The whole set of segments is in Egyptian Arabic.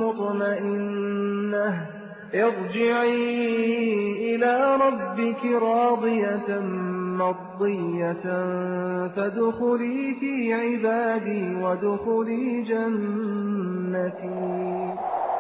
مطمئنة ارجعي إلى ربك راضية مرضية فادخلي في عبادي وادخلي جنتي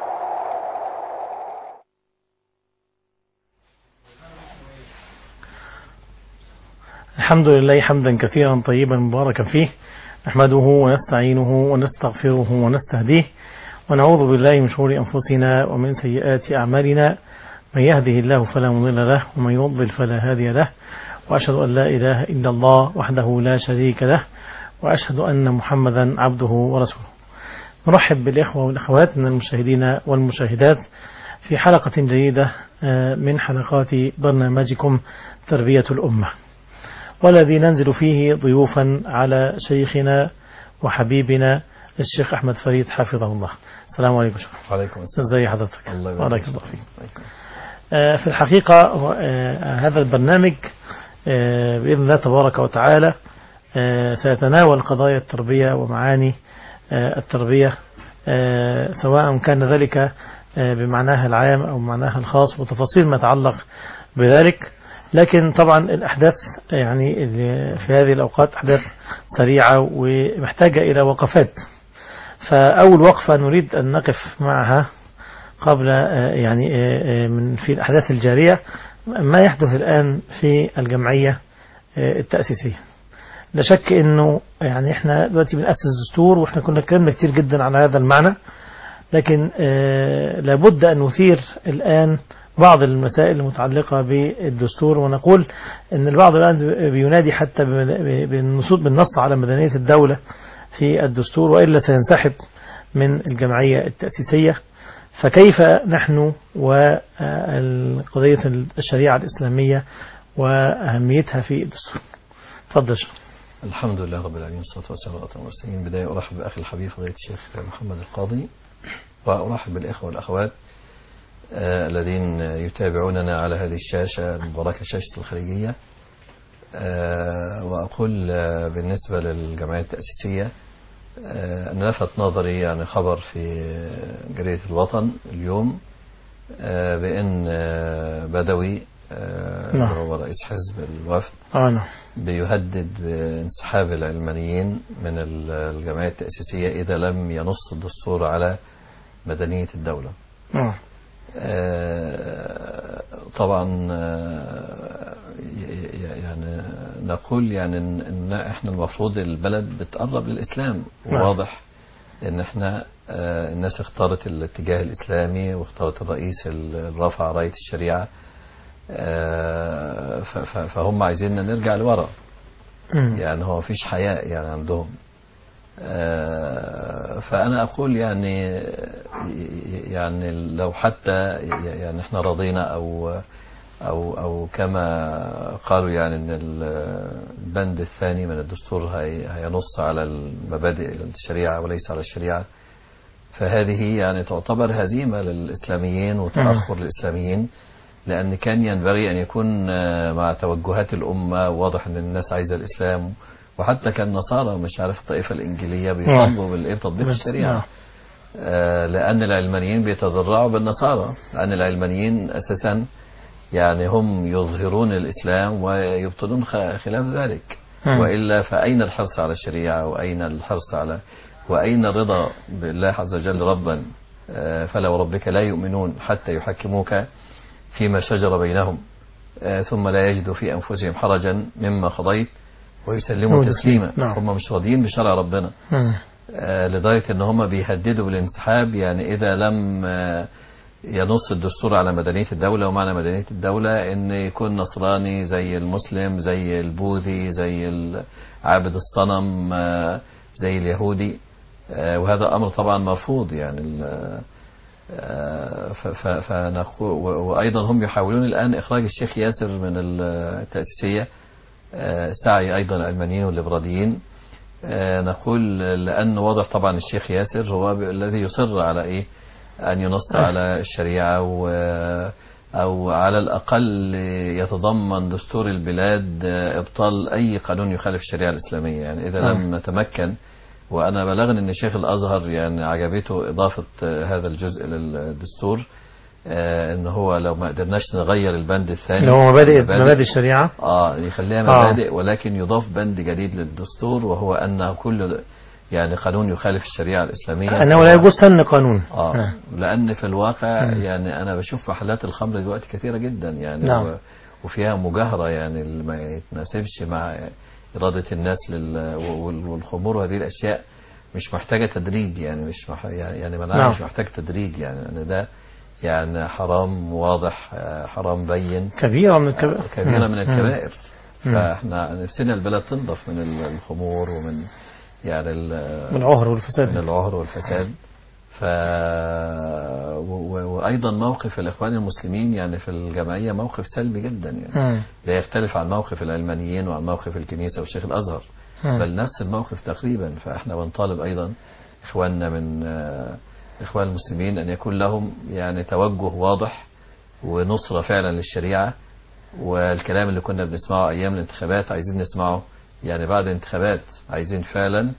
الحمد لله حمدا كثيرا طيبا مباركا فيه نحمده ونستعينه ونستغفره ونستهديه ونعوذ بالله من شرور أنفسنا ومن سيئات أعمالنا من يهده الله فلا مضل له ومن يضلل فلا هادي له وأشهد أن لا إله إلا الله وحده لا شريك له وأشهد أن محمدا عبده ورسوله نرحب بالإخوة والأخوات من المشاهدين والمشاهدات في حلقة جديدة من حلقات برنامجكم تربية الأمة والذي ننزل فيه ضيوفا على شيخنا وحبيبنا الشيخ أحمد فريد حفظه الله السلام عليكم شيخ وعليكم السلام ازي حضرتك الله يبارك بارك الله فيك في الحقيقة هذا البرنامج بإذن الله تبارك وتعالى سيتناول قضايا التربية ومعاني التربية سواء كان ذلك بمعناها العام أو بمعناها الخاص وتفاصيل ما يتعلق بذلك لكن طبعا الأحداث يعني في هذه الأوقات أحداث سريعة ومحتاجة إلى وقفات فأول وقفة نريد أن نقف معها قبل يعني من في الأحداث الجارية ما يحدث الآن في الجمعية التأسيسية لا شك أنه يعني إحنا دلوقتي بنأسس دستور وإحنا كنا اتكلمنا كتير جدا على هذا المعنى لكن لابد أن نثير الآن بعض المسائل المتعلقة بالدستور ونقول أن البعض الآن بينادي حتى بالنص على مدنية الدولة في الدستور وإلا سينسحب من الجمعية التأسيسية فكيف نحن وقضية الشريعة الإسلامية وأهميتها في الدستور تفضل شيخ الحمد لله رب العالمين والصلاة والسلام على المرسلين بداية أرحب بأخي الحبيب فضيلة الشيخ محمد القاضي وأرحب بالإخوة والأخوات آه الذين يتابعوننا على هذه الشاشة المباركة شاشة الخليجية آه وأقول آه بالنسبة للجمعية التأسيسية أن لفت نظري يعني خبر في جريدة الوطن اليوم بأن بدوي نعم. هو رئيس حزب الوفد آه نعم. بيهدد بانسحاب العلمانيين من الجمعية التأسيسية إذا لم ينص الدستور على مدنية الدولة نعم. آه، طبعا آه، يعني نقول يعني ان إن احنا المفروض البلد بتقرب للاسلام نعم. وواضح ان احنا آه، الناس اختارت الاتجاه الاسلامي واختارت الرئيس اللي رفع رايه الشريعه آه، ف- ف- فهم عايزيننا نرجع لورا مم. يعني هو مفيش حياء يعني عندهم آه، فأنا أقول يعني يعني لو حتى يعني احنا رضينا أو أو أو كما قالوا يعني إن البند الثاني من الدستور هي- هينص على المبادئ الشريعة وليس على الشريعة فهذه يعني تعتبر هزيمة للإسلاميين وتأخر للإسلاميين لأن كان ينبغي أن يكون آه، مع توجهات الأمة واضح أن الناس عايزة الإسلام وحتى كان نصارى مش عارف الطائفة الإنجيلية بيطالبوا بالإيه بتطبيق بس- الشريعة نعم. آه، لأن العلمانيين بيتذرعوا بالنصارى لأن العلمانيين أساسا يعني هم يظهرون الإسلام ويبطلون خ- خلاف ذلك مم. وإلا فأين الحرص على الشريعة وأين الحرص على وأين الرضا بالله عز وجل ربا آه، فلا وربك لا يؤمنون حتى يحكموك فيما شجر بينهم آه، ثم لا يجدوا في أنفسهم حرجا مما قضيت ويسلموا وتسليما. تسليما نعم. هم مش راضيين بشرع ربنا مم. آه، لدرجة ان هم بيهددوا بالانسحاب يعني اذا لم آه، ينص الدستور على مدنية الدولة ومعنى مدنية الدولة ان يكون نصراني زي المسلم زي البوذي زي ال- عابد الصنم آه، زي اليهودي آه، وهذا امر طبعا مرفوض يعني ال- آه، ف- ف- فنقو- و- وايضا هم يحاولون الان اخراج الشيخ ياسر من التأسيسية آه، سعي ايضا العلمانيين والليبراليين آه، نقول لأن واضح طبعا الشيخ ياسر هو ب- الذي يصر على إيه أن ينص أي. على الشريعة و أو على الأقل يتضمن دستور البلاد آه، إبطال أي قانون يخالف الشريعة الإسلامية يعني إذا لم نتمكن وأنا بلغني أن شيخ الأزهر يعني عجبته إضافة آه، هذا الجزء للدستور آه، ان هو لو ما قدرناش نغير البند الثاني اللي هو مبادئ مبادئ الشريعة اه يخليها مبادئ ولكن يضاف بند جديد للدستور وهو ان كل يعني قانون يخالف الشريعة الإسلامية أنه لا يجوز سن قانون آه آه. لأن في الواقع مم. يعني أنا بشوف محلات الخمر دلوقتي كثيرة جدا يعني نعم. و- وفيها مجاهرة يعني اللي ما يتناسبش مع إرادة الناس لل وال- والخمور وهذه الأشياء مش محتاجة تدريج يعني مش مح... يعني يعني منعها نعم. مش محتاج تدريج يعني أن ده يعني حرام واضح آه، حرام بين كبيرة من الكبائر كبيرة مم. من الكبائر مم. فاحنا نفسنا البلد تنضف من ال- الخمور ومن يعني ال- من العهر والفساد من العهر والفساد ف و- و- وايضا موقف الاخوان المسلمين يعني في الجمعيه موقف سلبي جدا يعني مم. لا يختلف عن موقف العلمانيين وعن موقف الكنيسه والشيخ الازهر مم. بل نفس الموقف تقريبا فاحنا بنطالب ايضا اخواننا من آه، اخوان المسلمين ان يكون لهم يعني توجه واضح ونصره فعلا للشريعه والكلام اللي كنا بنسمعه ايام الانتخابات عايزين نسمعه يعني بعد الانتخابات عايزين فعلا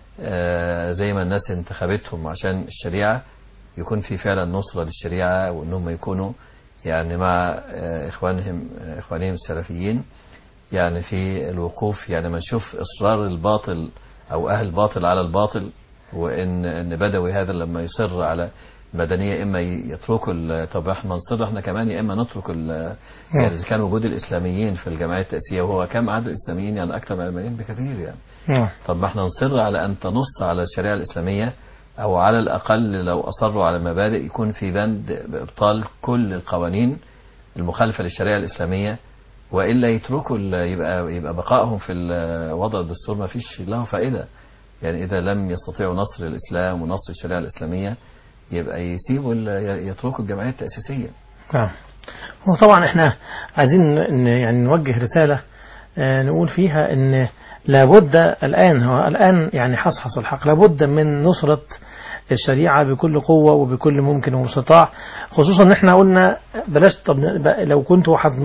آه، زي ما الناس انتخبتهم عشان الشريعه يكون في فعلا نصره للشريعه وانهم يكونوا يعني مع آه، اخوانهم آه، اخوانهم السلفيين يعني في الوقوف يعني ما نشوف اصرار الباطل او اهل الباطل على الباطل وان ان بدوي هذا لما يصر على المدنيه اما يتركوا ال- طب احنا نصر احنا كمان يا اما نترك ال- يعني اذا كان وجود الاسلاميين في الجمعيه التاسيسيه وهو كم عدد الاسلاميين يعني اكثر من العلمانيين بكثير يعني نعم. طب ما احنا نصر على ان تنص على الشريعه الاسلاميه او على الاقل لو اصروا على مبادئ يكون في بند بابطال كل القوانين المخالفه للشريعه الاسلاميه والا يتركوا ال- يبقى يبقى بقائهم في ال- وضع الدستور ما فيش له فائده يعني اذا لم يستطيعوا نصر الاسلام ونصر الشريعه الاسلاميه يبقى يسيبوا ال- يتركوا الجمعيه التاسيسيه نعم هو طبعا احنا عايزين ن- يعني نوجه رسالة آه، نقول فيها ان لابد الآن هو الآن يعني حصحص الحق لابد من نصرة الشريعة بكل قوة وبكل ممكن ومستطاع خصوصا ان احنا قلنا بلاش طب ن- لو كنتوا حد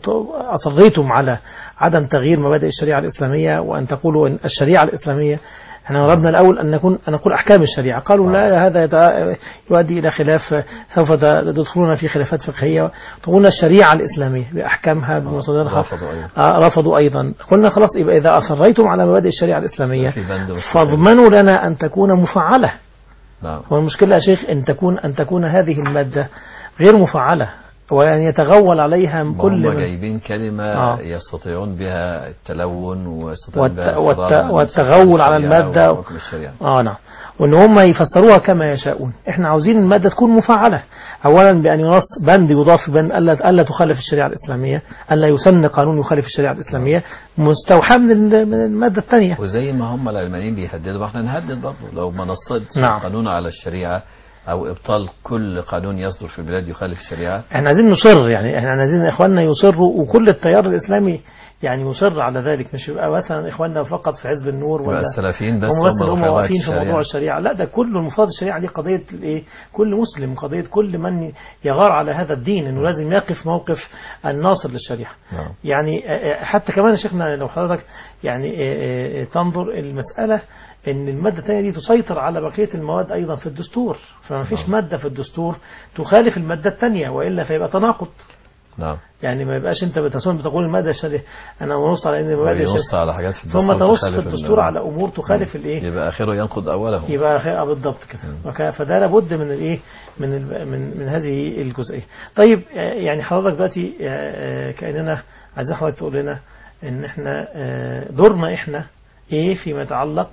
اصريتم على عدم تغيير مبادئ الشريعة الإسلامية وأن تقولوا ان الشريعة الإسلامية احنا غربنا الأول أن نكون أن نقول أحكام الشريعة قالوا لا هذا يتع- يؤدي إلى خلاف سوف تدخلون في خلافات فقهية تقولون الشريعة الإسلامية بأحكامها بمصادرها رفضوا أيضا. آه، رفضوا أيضا قلنا خلاص يبقى إذا أصريتم على مبادئ الشريعة الإسلامية في بند مستقل. فاضمنوا لنا أن تكون مفعلة نعم هو المشكلة يا شيخ أن تكون أن تكون هذه المادة غير مفعلة وأن يتغول عليها ما كل هم من جايبين كلمة آه. يستطيعون بها التلون ويستطيعون والت- بها والت- الفرار من والتغول على الشريعة المادة. وحكم الشريعة اه نعم وان هم يفسروها كما يشاءون احنا عاوزين الماده تكون مفعله اولا بان ينص بند يضاف بند الا الا تخالف الشريعه الاسلاميه الا يسن قانون يخالف الشريعه الاسلاميه مستوحى من ال- من الماده الثانيه وزي ما هم العلمانيين بيهددوا ما احنا نهدد برضه لو ما نصدش نعم. قانون على الشريعة أو إبطال كل قانون يصدر في البلاد يخالف الشريعة احنا عايزين نصر يعني احنا عايزين اخواننا يصروا وكل التيار الاسلامي يعني يصر على ذلك مش يبقى مثلا اخواننا فقط في حزب النور يبقى ولا السلفيين بس هم بس اللي هم رفعوا واقفين في الشريعة. موضوع الشريعه لا ده كل المفروض الشريعه دي قضيه الايه كل مسلم قضيه كل من يغار على هذا الدين انه لازم يقف موقف الناصر للشريعه نعم. يعني آه، آه، حتى كمان يا شيخنا لو حضرتك يعني آه، آه، تنظر المساله ان الماده الثانيه دي تسيطر على بقيه المواد ايضا في الدستور فما فيش ماده في الدستور تخالف الماده الثانيه والا فيبقى تناقض نعم يعني ما يبقاش انت بتصون بتقول الماده الشرعيه انا بنص على ان المبادئ وينص الشرعيه على حاجات في ثم الدستور تنص تخالف في ال- الدستور على امور تخالف الايه يبقى آخره ينقض أوله يبقى خير آه بالضبط كده وك- فده لابد من الايه من ال- من من هذه الجزئيه طيب آه، يعني حضرتك دلوقتي آه، آه، كاننا عايزين حضرتك تقول لنا ان احنا آه، دورنا احنا ايه فيما يتعلق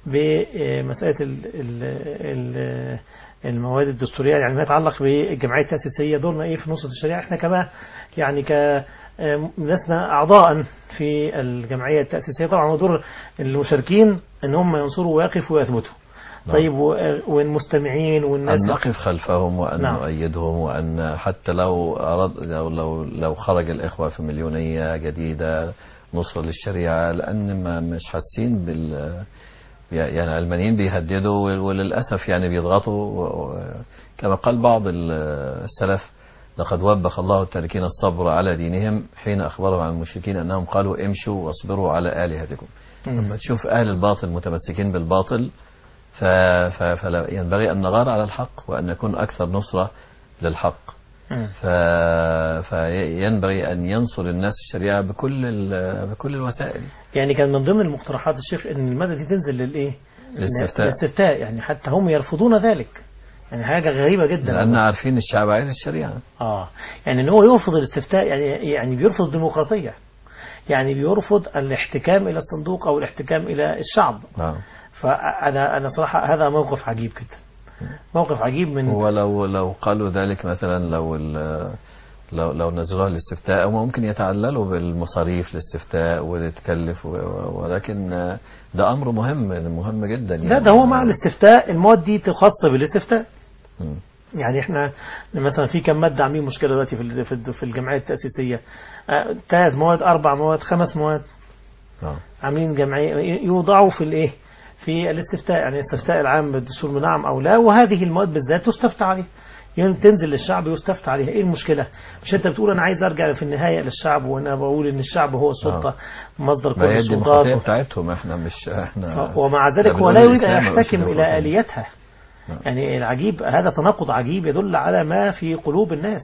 بمساله ال- ال- ال- المواد الدستوريه يعني ما يتعلق بالجمعيه التاسيسيه دورنا ايه في نصره الشريعه احنا كما يعني ك آه، لسنا اعضاء في الجمعيه التاسيسيه طبعا هو دور المشاركين ان هم ينصروا ويقفوا ويثبتوا نعم. طيب و- والمستمعين والناس أن نقف خلفهم وأن نعم. نؤيدهم وأن حتى لو أراد لو لو, لو خرج الإخوة في مليونية جديدة نصرة للشريعة لأن ما مش حاسين بال يعني العلمانيين بيهددوا وللأسف يعني بيضغطوا و- و- كما قال بعض ال- السلف لقد وبخ الله التاركين الصبر على دينهم حين أخبرهم عن المشركين أنهم قالوا امشوا واصبروا على آلهتكم مم. لما تشوف أهل الباطل متمسكين بالباطل ف- ف- فلا ينبغي أن نغار على الحق وأن نكون أكثر نصرة للحق مم. ف... فينبغي أن ينصر الناس الشريعة بكل ال... بكل الوسائل يعني كان من ضمن المقترحات الشيخ ان المادة دي تنزل للايه الاستفتاء. الاستفتاء يعني حتى هم يرفضون ذلك يعني حاجة غريبة جدا لأن عارفين الشعب عايز الشريعة اه يعني ان هو يرفض الاستفتاء يعني يعني بيرفض الديمقراطية يعني بيرفض الاحتكام الى الصندوق او الاحتكام الى الشعب نعم فانا انا صراحة هذا موقف عجيب جدا موقف عجيب من ولو لو قالوا ذلك مثلا لو ال... لو لو نزلوها الاستفتاء هم ممكن يتعللوا بالمصاريف الاستفتاء وتكلف و... ولكن ده أمر مهم مهم جدا يعني لا ده هو مع الاستفتاء المواد دي خاصة بالاستفتاء مم. يعني احنا مثلا في كم مادة عاملين مشكلة دلوقتي في ال- في ال- في الجمعية التأسيسية آه، ثلاث مواد أربع مواد خمس مواد نعم عاملين جمعية يوضعوا في الايه في الاستفتاء يعني الاستفتاء العام بالدستور بنعم أو لا وهذه المواد بالذات تستفتى عليها يعني تنزل للشعب يستفتى عليها ايه المشكلة مش انت بتقول انا عايز ارجع في النهاية للشعب وانا بقول ان الشعب هو السلطة مصدر كل ما هي الديمقراطية السلطات بتاعتهم احنا مش احنا ومع ذلك إحنا هو لا بنقول يريد أن الإسلام مش يحتكم إلى الديمقراطية. آليتها نعم. يعني العجيب هذا تناقض عجيب يدل على ما في قلوب الناس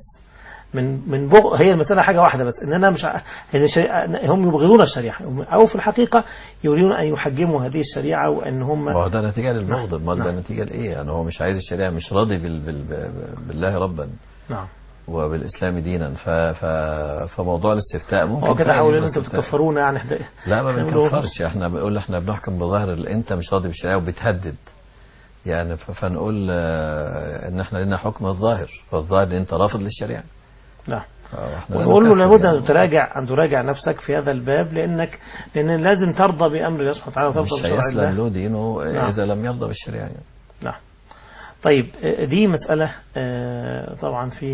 من من بغ... هي المسألة حاجة واحدة بس إن أنا مش ع- إن الشريعة هم يبغضون الشريعة أو في الحقيقة يريدون أن يحجموا هذه الشريعة وأن هم ما هو ده نتيجة للبغض نعم. امال ده نعم. نتيجة لإيه يعني هو مش عايز الشريعة مش راضي بال... بال... بالله ربا نعم وبالإسلام دينا ف... ف... فموضوع الاستفتاء ممكن هو كده فعلا حاولوا يبقى أنتم استفتاء. بتكفرونا يعني إحنا- لا ما إحنا بنقول بنكفرش احنا بنقول احنا بنحكم بظاهر اللي انت مش راضي بالشريعه وبتهدد يعني ف- فنقول آه، ان احنا لنا حكم الظاهر فالظاهر ان انت رافض للشريعه نعم فاحنا لا ونقول له نكفر لابد يعني. أن تراجع أن تراجع نفسك في هذا الباب لأنك لأن لازم ترضى بأمر الله سبحانه وتعالى وترضى مش بشرع الله هيسلم له دينه نعم. اذا لم يرضى بالشريعه يعني. نعم طيب آه، دي مسألة آه، طبعا في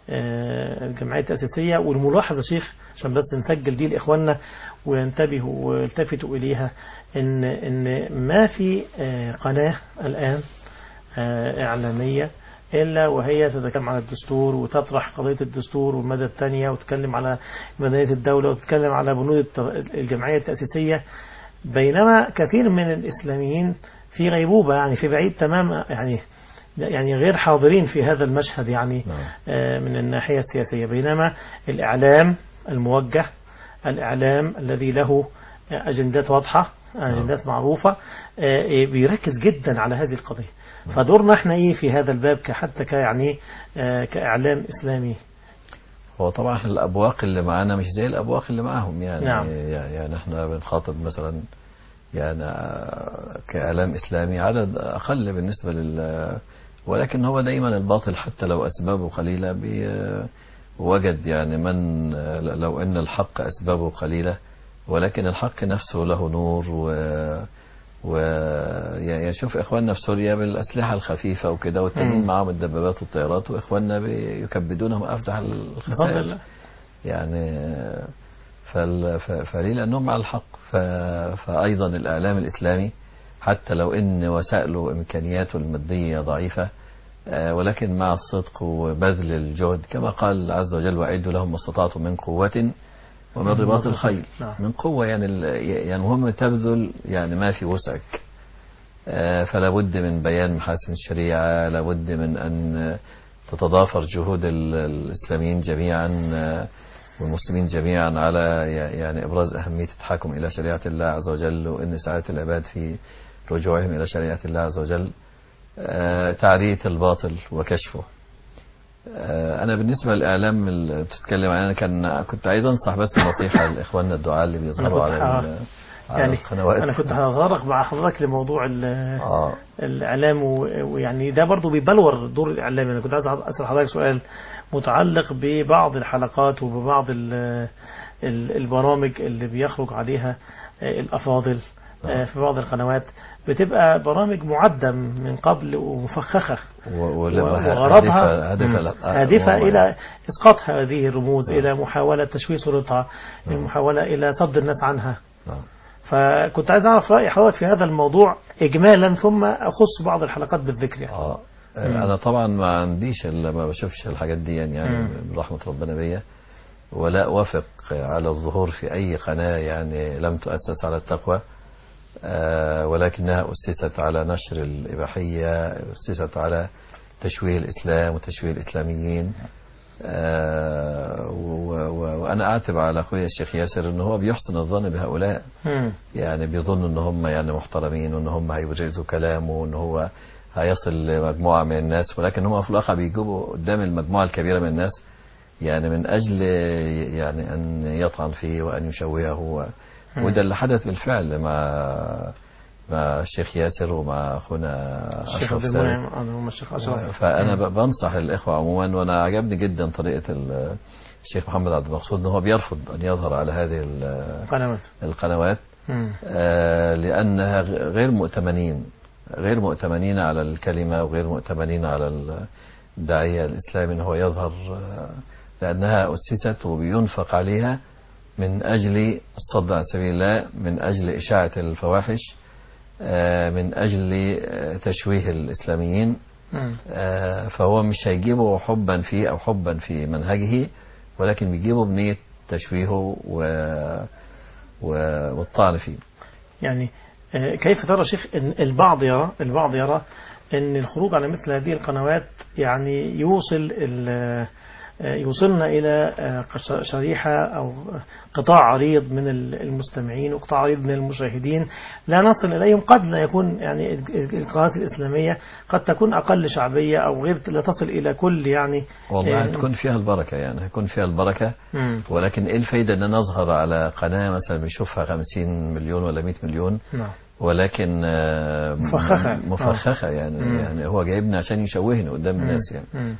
آه، الجمعية التأسيسية والملاحظة يا شيخ عشان بس نسجل دي لإخواننا وينتبهوا ويلتفتوا إليها إن إن ما في آه، قناة الآن آه، إعلامية إلا وهي تتكلم عن الدستور وتطرح قضية الدستور والمدى الثانية وتتكلم على مدنية الدولة وتتكلم على بنود الت- الجمعية التأسيسية بينما كثير من الإسلاميين في غيبوبة يعني في بعيد تماما يعني يعني غير حاضرين في هذا المشهد يعني نعم. آه، من الناحية السياسية بينما الإعلام الموجه الإعلام الذي له أجندات واضحة أجندات معروفة آه، بيركز جدا على هذه القضية فدورنا احنا ايه في هذا الباب كحتى كيعني آه، كإعلام إسلامي هو طبعا الابواق اللي معانا مش زي الابواق اللي معاهم يعني نعم. يعني احنا بنخاطب مثلا يعني آه، كاعلام اسلامي عدد اقل بالنسبه لل ولكن هو دايما الباطل حتى لو اسبابه قليله بي- وجد يعني من آه، لو ان الحق اسبابه قليله ولكن الحق نفسه له نور و و يعني شوف اخواننا في سوريا بالاسلحه الخفيفه وكده والتانيين مم. معاهم الدبابات والطيارات واخواننا بيكبدونهم افدح بفضل الخسائر الله يعني فال... ف... فليه لأنهم على الحق ف... فأيضا الإعلام الإسلامي حتى لو إن وسائله إمكانياته المادية ضعيفة آه، ولكن مع الصدق وبذل الجهد كما قال عز وجل وأعدوا لهم ما استطعتم من قوة ومن رباط الخيل نعم. من قوة يعني ال... يعني مهم تبذل يعني ما في وسعك آه، فلا بد من بيان محاسن الشريعة لا بد من أن تتضافر جهود ال- الإسلاميين جميعا آه، والمسلمين جميعا على يعني إبراز أهمية التحاكم إلى شريعة الله عز وجل وأن سعادة العباد في رجوعهم إلى شريعة الله عز وجل آه، تعرية الباطل وكشفه آه، أنا بالنسبة للإعلام اللي بتتكلم عنه أنا كان كنت عايز أنصح بس نصيحة لإخواننا الدعاء اللي بيظهروا كنت على ه- ال- على يعني القنوات أنا كنت هتطرق مع حضرتك لموضوع ال- آه الإعلام و- ويعني ده برضو بيبلور دور الإعلام أنا كنت عايز أسأل حضرتك سؤال متعلق ببعض الحلقات وببعض ال- ال- البرامج اللي بيخرج عليها آه، الأفاضل آه، في بعض القنوات بتبقى برامج معدة من قبل ومفخخة و- ولما وغرضها هادفة هادفة مم. لا- هادفة والله. إلى إسقاط هذه الرموز نعم. إلى محاولة تشويه صورتها المحاولة إلى صد الناس عنها نعم. فكنت عايز أعرف رأي حضرتك في هذا الموضوع إجمالا ثم أخص بعض الحلقات بالذكر يعني. اه انا طبعا ما عنديش الا ما بشوفش الحاجات دي يعني مم. برحمه ربنا بيا ولا اوافق على الظهور في اي قناه يعني لم تؤسس على التقوى آه، ولكنها أسست على نشر الإباحية أسست على تشويه الإسلام وتشويه الإسلاميين آه، و- و- وأنا أعتب على أخوي الشيخ ياسر أنه هو بيحسن الظن بهؤلاء مم. يعني بيظنوا ان هم يعني محترمين وان هم هيبرزوا كلامه وان هو هيصل لمجموعه من الناس ولكن هم في الواقع بيجيبوا قدام المجموعه الكبيره من الناس يعني من اجل يعني ان يطعن فيه وان يشوهه و- مم. وده اللي حدث بالفعل مع مع الشيخ ياسر ومع اخونا الشيخ اشرف عبد سالم المنعم آه، هم الشيخ أشرف فانا مم. ب- بنصح الاخوه عموما وانا عجبني جدا طريقه ال- الشيخ محمد عبد المقصود ان هو بيرفض ان يظهر على هذه ال- قنوات القنوات مم. آه، لأنها غ- غير مؤتمنين غير مؤتمنين على الكلمة وغير مؤتمنين على الداعية الإسلامي أنه هو يظهر آه، لأنها أسست وبينفق عليها من أجل الصد عن سبيل الله من أجل إشاعة الفواحش آه، من أجل آه، تشويه الإسلاميين مم. آه، فهو مش هيجيبه حبا فيه أو حبا في منهجه ولكن بيجيبه بنية تشويهه و... و... والطعن فيه يعني آه، كيف ترى شيخ ان البعض يرى البعض يرى ان الخروج على مثل هذه القنوات يعني يوصل ال- آه، يوصلنا الى آه، قش- شريحه او قطاع عريض من ال- المستمعين وقطاع عريض من المشاهدين لا نصل اليهم قد لا يكون يعني ال- ال- القنوات الاسلاميه قد تكون اقل شعبيه او غير لا تصل الى كل يعني والله آه، هتكون فيها البركة يعني هيكون فيها البركة مم. ولكن ايه الفايدة ان انا اظهر على قناة مثلا بيشوفها 50 مليون ولا 100 مليون نعم ولكن آه، مفخخة. مفخخة يعني مم. يعني هو جايبني عشان يشوهني قدام الناس يعني مم.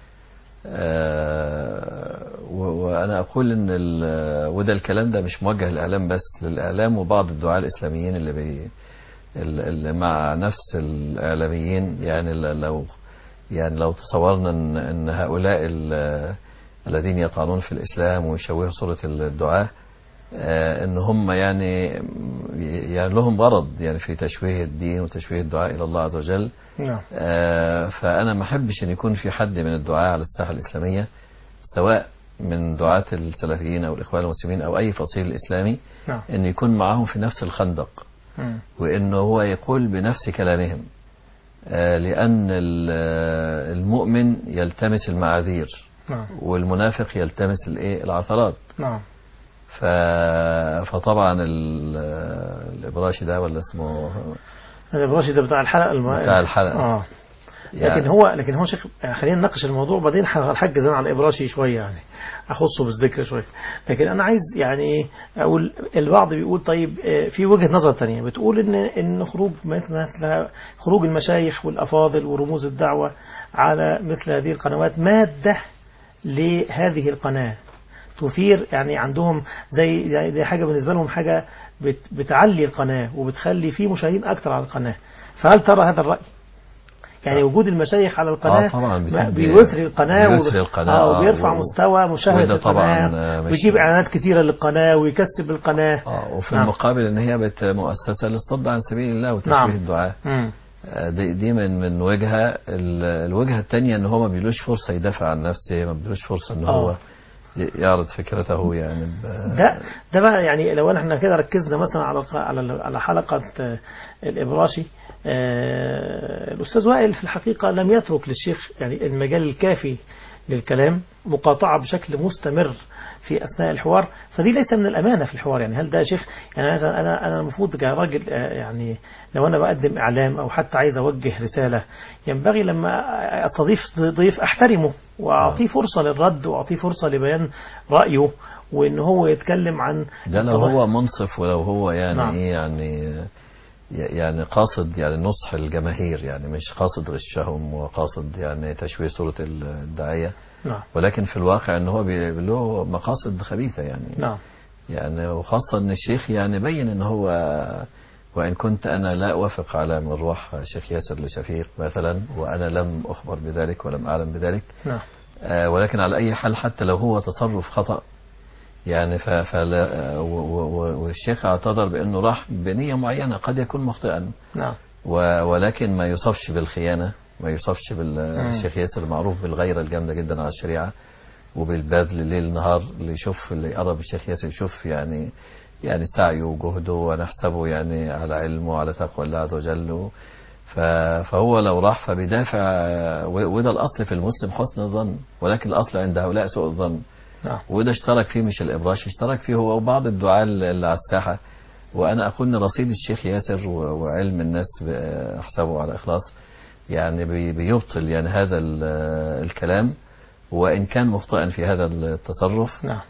آه، و- وانا اقول ان ال- وده الكلام ده مش موجه للاعلام بس للاعلام وبعض الدعاة الاسلاميين اللي بي ال- اللي مع نفس الاعلاميين يعني ل- لو يعني لو تصورنا ان ان هؤلاء ال- الذين يطعنون في الاسلام ويشوهوا صورة الدعاة آه، ان هم يعني يعني لهم غرض يعني في تشويه الدين وتشويه الدعاء الى الله عز وجل نعم آه، فأنا ما أحبش أن يكون في حد من الدعاة على الساحة الإسلامية سواء من دعاة السلفيين أو الإخوان المسلمين أو أي فصيل إسلامي نعم أن يكون معهم في نفس الخندق مم. وأنه هو يقول بنفس كلامهم آه، لأن ال- آه، المؤمن يلتمس المعاذير نعم والمنافق يلتمس الإيه؟ العثرات نعم ف... فطبعا ال- آه، الإبراشي ده ولا اسمه هذا الراشد ده بتاع الحلقه الم... بتاع الحلقة. اه لكن يعني- هو لكن هو شيخ خلينا نناقش الموضوع وبعدين هنحجز انا على الابراشي شويه يعني اخصه بالذكر شويه لكن انا عايز يعني ايه اقول البعض بيقول طيب آه، في وجهه نظر تانية بتقول ان ان خروج مثل خروج المشايخ والافاضل ورموز الدعوه على مثل هذه القنوات ماده لهذه القناه تثير يعني عندهم زي زي- زي حاجه بالنسبه لهم حاجه بت بتعلي القناه وبتخلي في مشاهدين اكثر على القناه فهل ترى هذا الراي؟ يعني وجود المشايخ على القناه آه طبعاً ما- بتدي- بيثري القناه بيثري وب- القناة، آه آه، وبيرفع و- مستوى مشاهده وده طبعاً، القناه آه، مش- ويجيب اعلانات كثيره للقناه ويكسب القناه اه وفي نعم. المقابل ان هي بت مؤسسه للصد عن سبيل الله وتشويه نعم. الدعاء مم. آه، دي, دي من من وجهه ال- الوجهه الثانيه ان هو ما بيلوش فرصه يدافع عن نفسه ما بيلوش فرصه ان هو آه. ي- يعرض فكرته يعني ب- ده ده بقى يعني لو احنا كده ركزنا مثلا على الق- على على حلقه آه، الابراشي آه، الاستاذ وائل في الحقيقه لم يترك للشيخ يعني المجال الكافي للكلام مقاطعه بشكل مستمر في اثناء الحوار فدي ليس من الامانه في الحوار يعني هل ده يا شيخ يعني مثلا انا انا المفروض كراجل آه، يعني لو انا بقدم اعلام او حتى عايز اوجه رساله ينبغي لما استضيف ضيف احترمه واعطيه فرصه للرد واعطيه فرصه لبيان رايه وان هو يتكلم عن ده لو القضايا. هو منصف ولو هو يعني نعم. ايه يعني يعني قاصد يعني نصح الجماهير يعني مش قاصد غشهم وقاصد يعني تشويه صورة الداعية نعم ولكن في الواقع ان هو بي- له مقاصد خبيثة يعني نعم يعني وخاصة ان الشيخ يعني بين ان هو وان كنت انا لا اوافق على مروح الشيخ ياسر لشفيق مثلا وانا لم اخبر بذلك ولم اعلم بذلك نعم آه، ولكن على اي حال حتى لو هو تصرف خطأ يعني ف فلا و- و- و- والشيخ اعتذر بانه راح بنية معينة قد يكون مخطئا نعم و- ولكن ما يوصفش بالخيانة ما يوصفش بالشيخ ياسر معروف بالغيرة الجامدة جدا على الشريعة وبالبذل ليل نهار اللي يشوف اللي يقرب الشيخ ياسر يشوف يعني يعني سعيه وجهده ونحسبه يعني على علم وعلى تقوى الله عز وجل ف- فهو لو راح فبيدافع و- وده الأصل في المسلم حسن الظن ولكن الأصل عند هؤلاء سوء الظن نعم وده اشترك فيه مش الإبراش اشترك فيه هو وبعض الدعاة اللي على الساحة وأنا أقول إن رصيد الشيخ ياسر و- وعلم الناس ب- أحسبه على إخلاص يعني بي- بيبطل يعني هذا ال- الكلام وإن كان مخطئا في هذا التصرف نعم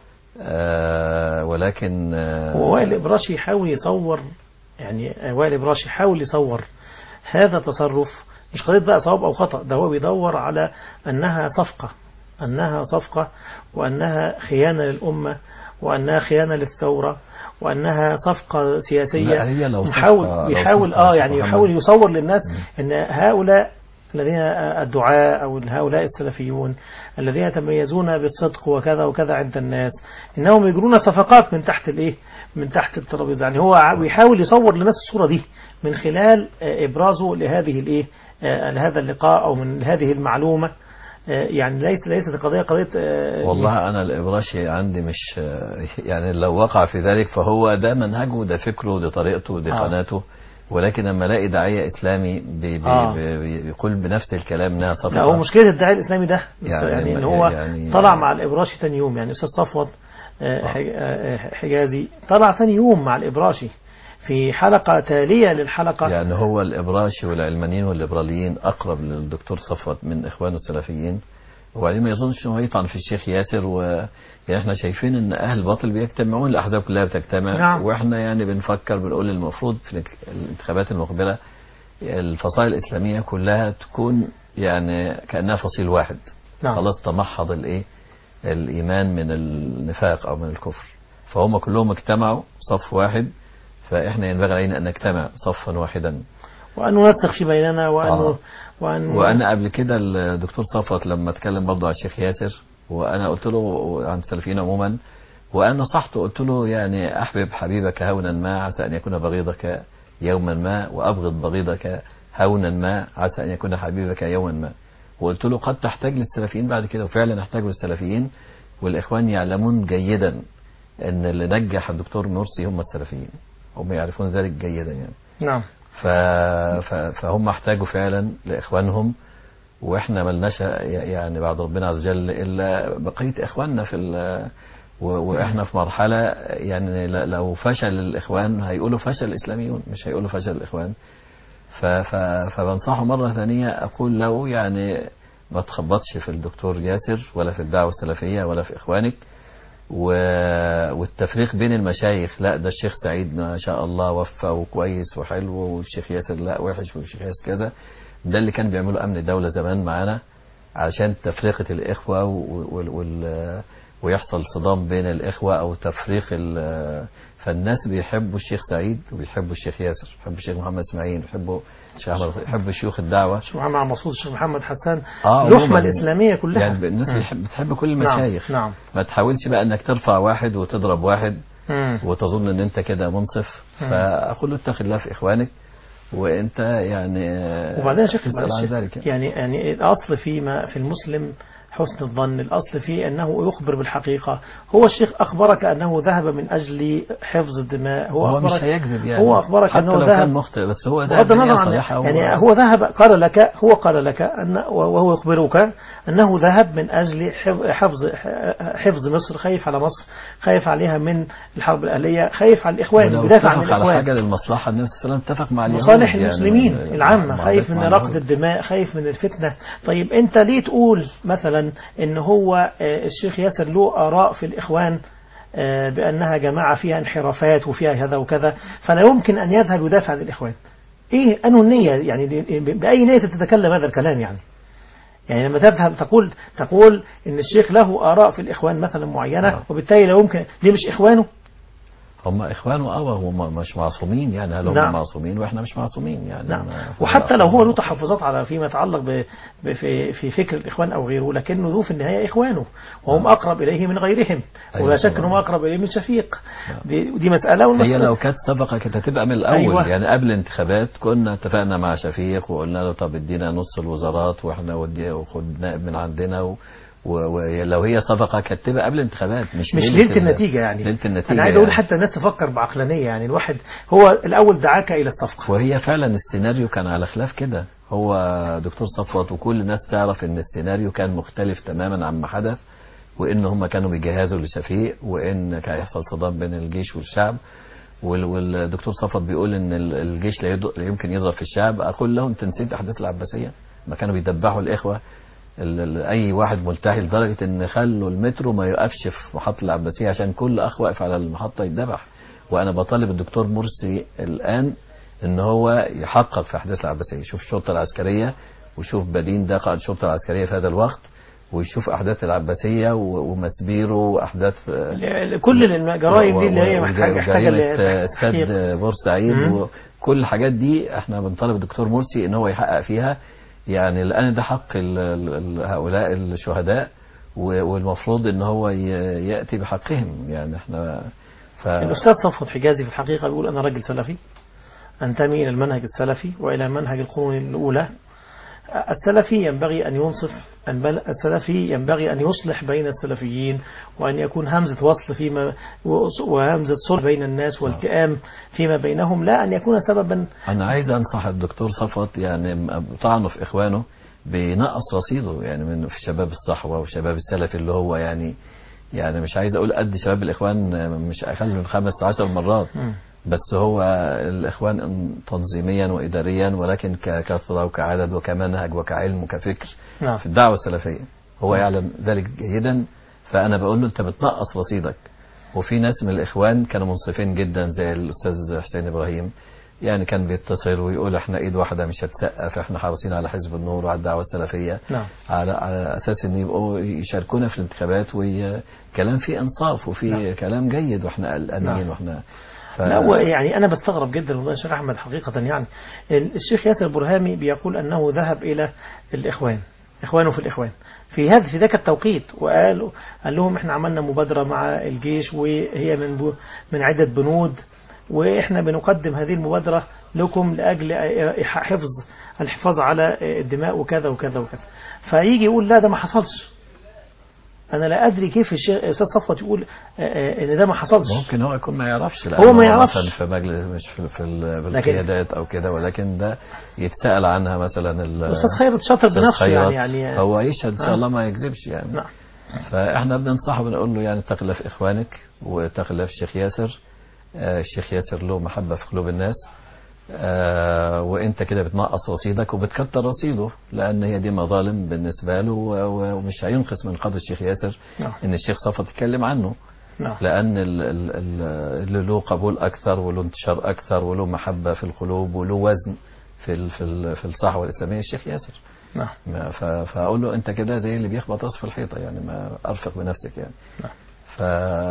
آه، ولكن آه، هو وائل الإبراشي يحاول يصور يعني وائل الإبراشي يحاول يصور هذا التصرف مش قضية بقى صواب أو خطأ ده هو بيدور على أنها صفقة أنها صفقة وأنها خيانة للأمة وأنها خيانة للثورة وأنها صفقة سياسية لا، هي لو صفقة- يحاول لو بيحاول صفقة اه يا يعني شيخ يحاول محمد. يصور للناس ان هؤلاء الذين الدعاء أو هؤلاء السلفيون الذين يتميزون بالصدق وكذا وكذا عند الناس إنهم يجرون صفقات من تحت الإيه من تحت الترابيزة يعني هو ع- بيحاول يصور للناس الصورة دي من خلال آه، إبرازه لهذه الإيه آه، لهذا اللقاء أو من هذه المعلومة آه، يعني ليس ليست القضية قضية آه، والله أنا الإبراشي عندي مش يعني لو وقع في ذلك فهو ده منهجه ده فكره ده طريقته دي آه. قناته ولكن لما الاقي داعية إسلامي بي بي آه. بي بيقول بنفس الكلام إنها صفقة لا هو مشكلة الداعي الإسلامي ده بس يعني- يعني, إن هو يعني- طلع مع الإبراشي تاني يوم يعني أستاذ صفوت آه، حج- آه، حجازي طلع تاني يوم مع الإبراشي في حلقة تالية للحلقة يعني هو الإبراشي والعلمانيين والليبراليين أقرب للدكتور صفوت من إخوانه السلفيين وبعدين ما يظنش انه يطعن في الشيخ ياسر و يعني احنا شايفين ان اهل الباطل بيجتمعون الاحزاب كلها بتجتمع نعم. واحنا يعني بنفكر بنقول المفروض في الانك- الانتخابات المقبله الفصائل الاسلاميه كلها تكون يعني كانها فصيل واحد نعم. خلاص تمحض الايه الايمان من النفاق او من الكفر فهم كلهم اجتمعوا صف واحد فاحنا ينبغي علينا ان نجتمع صفا واحدا وأن ننسق في بيننا وأن آه. وأن وانا قبل كده الدكتور صفوت لما اتكلم برضه على الشيخ ياسر وانا قلت له عن السلفيين عموما وانا نصحته قلت له يعني احبب حبيبك هونا ما عسى ان يكون بغيضك يوما ما وابغض بغيضك هونا ما عسى ان يكون حبيبك يوما ما وقلت له قد تحتاج للسلفيين بعد كده وفعلا احتاجوا للسلفيين والاخوان يعلمون جيدا ان اللي نجح الدكتور مرسي هم السلفيين هم يعرفون ذلك جيدا يعني نعم ف... ف... فهم احتاجوا فعلا لاخوانهم واحنا ملناش يعني بعد ربنا عز وجل الا بقيه اخواننا في ال... و... واحنا في مرحله يعني ل- لو فشل الاخوان هيقولوا فشل الاسلاميون مش هيقولوا فشل الاخوان ف... ف... فبنصحه مره ثانيه اقول له يعني ما تخبطش في الدكتور ياسر ولا في الدعوه السلفيه ولا في اخوانك و... والتفريق بين المشايخ لا ده الشيخ سعيد ما شاء الله وفى وكويس وحلو والشيخ ياسر لا وحش والشيخ ياسر كذا ده اللي كان بيعمله امن الدوله زمان معانا عشان تفرقه الاخوه وال... وال... ويحصل صدام بين الاخوه او تفريق ال... فالناس بيحبوا الشيخ سعيد وبيحبوا الشيخ ياسر بيحبوا الشيخ محمد اسماعيل بيحبوا الشيخ أحمد بيحبوا شيوخ الدعوه الشيخ محمد عبد المقصود الشيخ محمد حسان اه اللحمة عموماً. الإسلامية كلها يعني الناس مم. بتحب, بتحب كل المشايخ نعم ما تحاولش بقى انك ترفع واحد وتضرب واحد مم. وتظن ان انت كده منصف مم. فاقول له اتق الله في اخوانك وانت يعني وبعدين يا شيخ تسال عن معلش، ذلك يعني يعني الأصل فيما في المسلم حسن الظن الأصل فيه أنه يخبر بالحقيقة هو الشيخ أخبرك أنه ذهب من أجل حفظ الدماء هو, هو مش أخبرك هيكذب يعني هو أخبرك حتى أنه لو ذهب كان مخطئ بس هو ذهب بغض النظر بنية عن صالحة يعني و- هو ذهب قال لك هو قال لك أن وهو يخبرك أنه ذهب من أجل حف- حفظ حفظ مصر خايف على مصر خايف عليها من الحرب الأهلية خايف على الإخوان ولو بيدافع عن اتفق على الإخوان حاجة للمصلحة النبي صلى الله عليه وسلم اتفق مع اليهود مصالح يعني المسلمين مع- العامة مع- خايف من مع رقد اليهود. الدماء خايف من الفتنة طيب انت ليه تقول مثلا ان هو آه، الشيخ ياسر له آراء في الإخوان آه، بأنها جماعة فيها انحرافات وفيها كذا وكذا فلا يمكن أن يذهب يدافع عن الإخوان إيه أنه النية يعني دي- بأي نية تتكلم هذا الكلام يعني يعني لما تذهب تقول تقول ان الشيخ له آراء في الإخوان مثلا معينة نعم. وبالتالي لا يمكن ليه مش إخوانه هم اخوانه اه هم مش معصومين يعني هل هم نعم. معصومين واحنا مش معصومين يعني نعم ما- وحتى لو هو له فلا- تحفظات على فيما يتعلق ب- ب- في في فكر الإخوان أو غيره لكنه ذو في النهاية إخوانه وهم نعم. أقرب إليه من غيرهم أيوة ولا شك طبعا. أنهم أقرب إليه من شفيق دي, دي مسألة هي والمسألة لو كانت صفقة كانت هتبقى من الأول أيوة. يعني قبل الانتخابات كنا اتفقنا مع شفيق وقلنا له طب ادينا نص الوزارات واحنا ودي وخد نائب من عندنا و... ولو هي صفقه كانت تبقى قبل الانتخابات مش, مش ليلة ليله ال- النتيجه يعني ليله النتيجه انا عايز اقول يعني. حتى الناس تفكر بعقلانيه يعني الواحد هو الاول دعاك الى الصفقه وهي فعلا السيناريو كان على خلاف كده هو دكتور صفوت وكل الناس تعرف ان السيناريو كان مختلف تماما عما حدث وان هم كانوا بيجهزوا لشفيق وان كان هيحصل صدام بين الجيش والشعب وال- والدكتور صفوت بيقول ان ال- الجيش لا يض- لا يمكن يضرب في الشعب اقول لهم انت نسيت احداث العباسيه ما كانوا بيدبحوا الاخوه ال- ال- اي واحد ملتحي لدرجه ان خلوا المترو ما يقفش في محطه العباسيه عشان كل اخ واقف على المحطه يتذبح وانا بطالب الدكتور مرسي الان ان هو يحقق في احداث العباسيه يشوف الشرطه العسكريه ويشوف بدين ده قائد الشرطه العسكريه في هذا الوقت ويشوف احداث العباسيه و- ومسبيرو واحداث آه، كل الجرائم دي اللي هي و- و- محتاجه محتاجه وجريمة لتحقيق. استاد بورسعيد مم. وكل الحاجات دي احنا بنطالب الدكتور مرسي ان هو يحقق فيها يعني الان ده حق ال- ال- ال- هؤلاء الشهداء و- والمفروض ان هو ي- ياتي بحقهم يعني احنا ف الأستاذ صفوت حجازي في الحقيقة بيقول أنا راجل سلفي أنتمي إلى المنهج السلفي وإلى منهج القرون الأولى السلفي ينبغي أن ينصف السلفي ينبغي أن يصلح بين السلفيين وأن يكون همزة وصل فيما وهمزة صلح بين الناس والتئام فيما بينهم لا أن يكون سببا انا عايز انصح الدكتور صفوت يعني م- طعنه في اخوانه بينقص رصيده يعني من في شباب الصحوه وشباب السلف اللي هو يعني يعني مش عايز اقول قد شباب الاخوان مش اقل من خمس عشر مرات بس هو الإخوان تنظيميا وإداريا ولكن ككثرة وكعدد وكمنهج وكعلم وكفكر نعم في الدعوة السلفية هو يعلم ذلك جيدا فأنا بقول له أنت بتنقص رصيدك وفي ناس من الإخوان كانوا منصفين جدا زي الأستاذ حسين إبراهيم يعني كان بيتصل ويقول احنا ايد واحده مش هتسقف احنا حريصين على حزب النور وعلى الدعوه السلفيه نعم على على اساس ان يبقوا يشاركونا في الانتخابات وكلام فيه انصاف وفي نعم. كلام جيد واحنا قلقانين نعم. واحنا ف... لا هو يعني أنا بستغرب جدا والله يا شيخ أحمد حقيقة يعني الشيخ ياسر برهامي بيقول أنه ذهب إلى الإخوان إخوانه في الإخوان في هذا في ذاك التوقيت وقال قال لهم إحنا عملنا مبادرة مع الجيش وهي من بو من عدة بنود وإحنا بنقدم هذه المبادرة لكم لأجل حفظ الحفاظ على الدماء وكذا وكذا وكذا فيجي يقول لا ده ما حصلش أنا لا أدري كيف الشيخ أستاذ صفوت يقول آه، آه، إن ده ما حصلش ممكن هو يكون ما يعرفش هو ما يعرفش. مثلا في مجلس مش في في, ال- في لكن- القيادات او كده ولكن ده يتسال عنها مثلا ال- الأستاذ خيرت شاطر أستاذ بنفسه خيرت. يعني يعني هو يشهد ان آه. شاء الله ما يكذبش يعني نعم فاحنا بننصحه بنقول له يعني تخلف اخوانك وتخلف الشيخ ياسر آه، الشيخ ياسر له محبه في قلوب الناس آه، وانت كده بتنقص رصيدك وبتكتر رصيده لان هي دي مظالم بالنسبه له و- و- ومش هينقص من قدر الشيخ ياسر نعم ان الشيخ صفوت يتكلم عنه نعم لأن ال- ال- ال- اللي له قبول أكثر وله انتشار أكثر وله محبة في القلوب وله وزن في ال- في ال- في الصحوة الإسلامية الشيخ ياسر نعم ما- ف- فأقول له أنت كده زي اللي بيخبط راسه في الحيطة يعني ما أرفق بنفسك يعني نعم. ف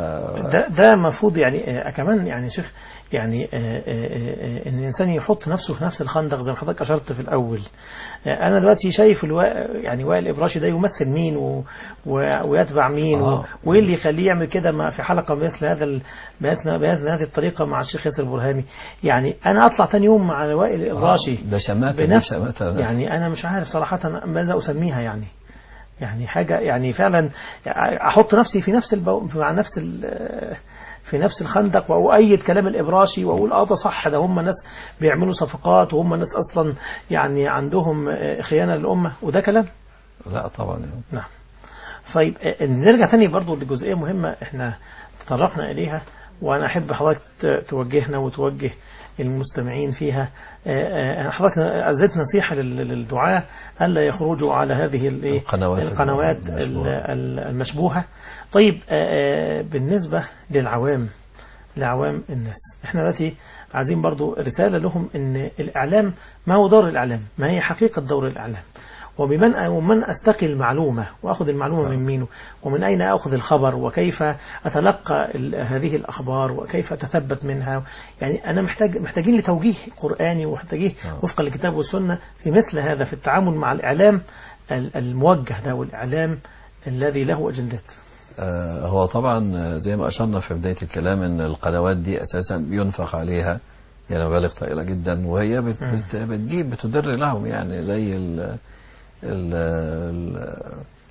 ده ده المفروض يعني آه كمان يعني يا شيخ يعني آه آه آه ان الانسان يحط نفسه في نفس الخندق زي ما حضرتك اشرت في الاول آه انا دلوقتي شايف الوا... يعني وائل الابراشي ده يمثل مين و... و... ويتبع مين و... آه. وايه اللي يخليه يعمل كده مع- في حلقه مثل هذا ال... بهذا بهذا- هذه الطريقه مع الشيخ ياسر برهامي يعني انا اطلع تاني يوم مع وائل الابراشي آه، ده شماتة دي بنفس شماتة يعني انا مش عارف صراحه ماذا اسميها يعني يعني حاجة يعني فعلا أحط نفسي في نفس البو... مع نفس ال... في نفس الخندق وأؤيد كلام الإبراشي وأقول آه ده صح ده هم ناس بيعملوا صفقات وهم ناس أصلا يعني عندهم خيانة للأمة وده كلام لا طبعا يعني. نعم طيب آه، نرجع تاني برضو لجزئية مهمة احنا تطرقنا إليها وأنا أحب حضرتك ت- توجهنا وتوجه المستمعين فيها آه، آه، حضرتك أزدت نصيحة لل- للدعاة ألا يخرجوا على هذه ال- إيه؟ القنوات القنوات المشبوهة. ال- ال- المشبوهة طيب آه، آه، بالنسبة للعوام لعوام الناس احنا دلوقتي عايزين برضو رسالة لهم ان الإعلام ما هو دور الإعلام ما هي حقيقة دور الإعلام وبمن ومن أستقي المعلومة وأخذ المعلومة من مين ومن أين أخذ الخبر وكيف أتلقى ال- هذه الأخبار وكيف أتثبت منها يعني أنا محتاج محتاجين لتوجيه قرآني ومحتاجين آه. وفق الكتاب والسنة في مثل هذا في التعامل مع الإعلام ال- الموجه ده والإعلام الذي له أجندات آه، هو طبعا آه، زي ما أشرنا في بداية الكلام أن القنوات دي أساسا ينفق عليها يعني مبالغ طائلة جدا وهي بت بت بتجيب بتدر لهم يعني زي ال ال ال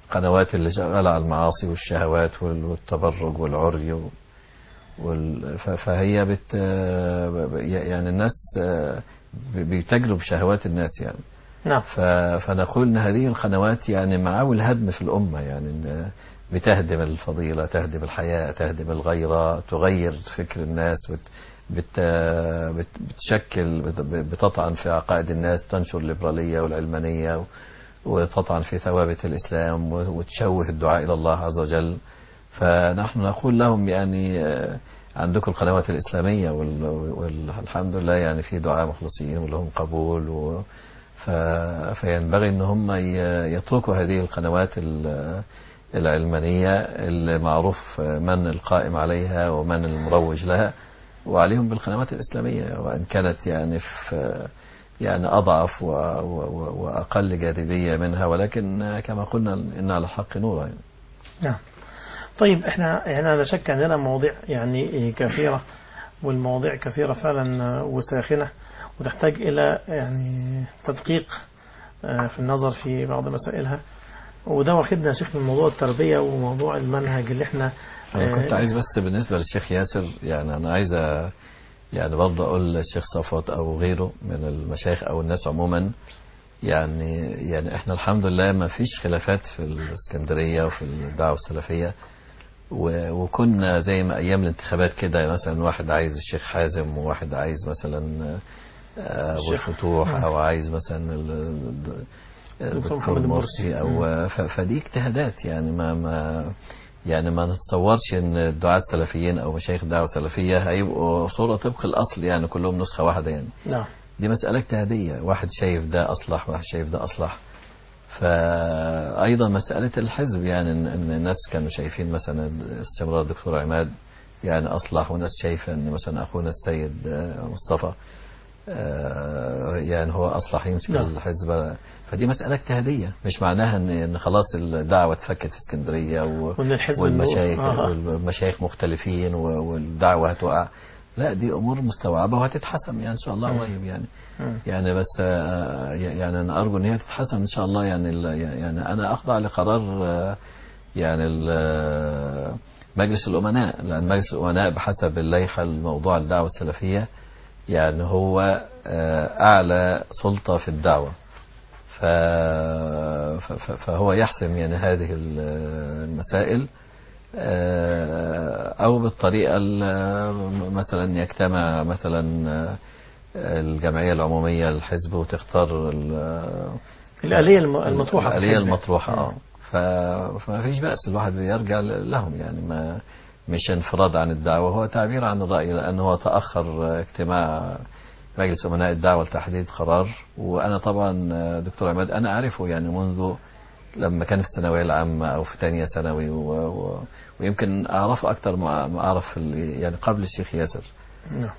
القنوات اللي شغالة على المعاصي والشهوات وال- والتبرج والعري و- وال- ف- فهي بت يعني الناس آه، بيتجروا بشهوات الناس يعني نعم ف- فنقول ان هذه القنوات يعني معاول هدم في الامه يعني إن بتهدم الفضيله تهدم الحياه تهدم الغيره تغير فكر الناس بت بت بت بتشكل بت- بتطعن في عقائد الناس تنشر الليبراليه والعلمانيه و- وتطعن في ثوابت الاسلام و- وتشوه الدعاء الى الله عز وجل فنحن نقول لهم يعني آه، عندكم القنوات الإسلامية وال- والحمد لله يعني في دعاء مخلصين ولهم قبول و ف... فينبغي ان هم ي- يتركوا هذه القنوات ال- العلمانية المعروف من القائم عليها ومن المروج لها وعليهم بالقنوات الإسلامية وإن كانت يعني في يعني أضعف و... و... وأقل جاذبية منها ولكن كما قلنا إن على الحق نورا يعني. نعم طيب احنا احنا لا شك عندنا مواضيع يعني كثيرة والمواضيع كثيرة فعلا وساخنة وتحتاج إلى يعني تدقيق آه، في النظر في بعض مسائلها وده واخدنا يا شيخ من موضوع التربية وموضوع المنهج اللي احنا أنا كنت آه، عايز بس بالنسبة للشيخ ياسر يعني أنا عايز أ- يعني برضه أقول للشيخ صفوت أو غيره من المشايخ أو الناس عموما يعني يعني إحنا الحمد لله ما فيش خلافات في الإسكندرية وفي الدعوة السلفية و- وكنا زي ما أيام الانتخابات كده مثلا واحد عايز الشيخ حازم وواحد عايز مثلا آه، أبو الشيخ- الفتوح نعم. أو عايز مثلا ال- ال- دكتور الدكتور محمد مرسي المرسي. أو ف- فدي اجتهادات يعني ما ما يعني ما نتصورش ان الدعاة السلفيين او مشايخ الدعوة السلفية هيبقوا صورة طبق الاصل يعني كلهم نسخة واحدة يعني نعم دي مسألة اجتهادية واحد شايف ده اصلح واحد شايف ده اصلح فايضا مسألة الحزب يعني ان إن الناس كانوا شايفين مثلا استمرار الدكتور عماد يعني اصلح وناس شايفة ان مثلا اخونا السيد آه، مصطفى آه، يعني هو اصلح يمسك نعم. الحزب فدي مسألة اجتهادية مش معناها ان ان خلاص الدعوة اتفكت في اسكندرية و... وان الحزب والمشايخ آه. والمشايخ مختلفين و- والدعوة هتقع لا دي امور مستوعبة وهتتحسم يعني ان شاء الله مم. قريب يعني مم. يعني بس آه، يعني انا ارجو ان هي تتحسن ان شاء الله يعني ال- يعني انا اخضع لقرار آه، يعني ال- مجلس الامناء لان مجلس الامناء بحسب اللائحه الموضوع الدعوه السلفيه يعني هو آه، اعلى سلطه في الدعوه ف- ف- ف- فهو يحسم يعني هذه ال- المسائل آه، أو بالطريقة ال- مثلا يجتمع مثلا آه، الجمعية العمومية للحزب وتختار ال- الآلية الم- المطروحة في الآلية الحزب. المطروحة اه ف- فما فيش بأس الواحد بيرجع لهم يعني ما مش انفراد عن الدعوة هو تعبير عن الرأي لأنه هو تأخر اجتماع مجلس أمناء الدعوة لتحديد قرار وأنا طبعا دكتور عماد أنا أعرفه يعني منذ لما كان في الثانوية العامة أو في ثانية ثانوي و... و... ويمكن أعرفه أكثر ما ما أعرف ال- يعني قبل الشيخ ياسر نعم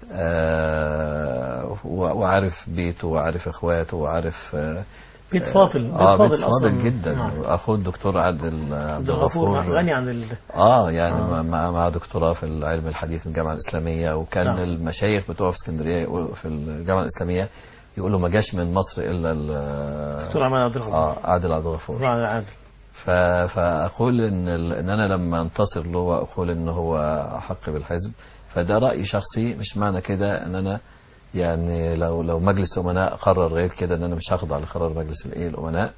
آه و- وعارف بيته وعارف إخواته وعارف آه بيت فاضل بيت اه بيت فاضل فاضل أصلا جدا نعم. واخوه الدكتور عادل عبد عبد الغفور الغفور غني عن ال... اه يعني آه. مع- مع مع دكتوراه في العلم الحديث من الجامعه الاسلاميه وكان نعم. المشايخ بتوع في اسكندريه يقولوا- في الجامعه الاسلاميه يقولوا ما جاش من مصر الا ال- دكتور عماد عبد الغفور اه عادل عبد الغفور دكتور عماد عادل ف... فاقول ان ال... ان انا لما انتصر له واقول ان هو احق بالحزب فده راي شخصي مش معنى كده ان انا يعني لو لو مجلس امناء قرر غير كده ان انا مش هخضع لقرار مجلس الايه الامناء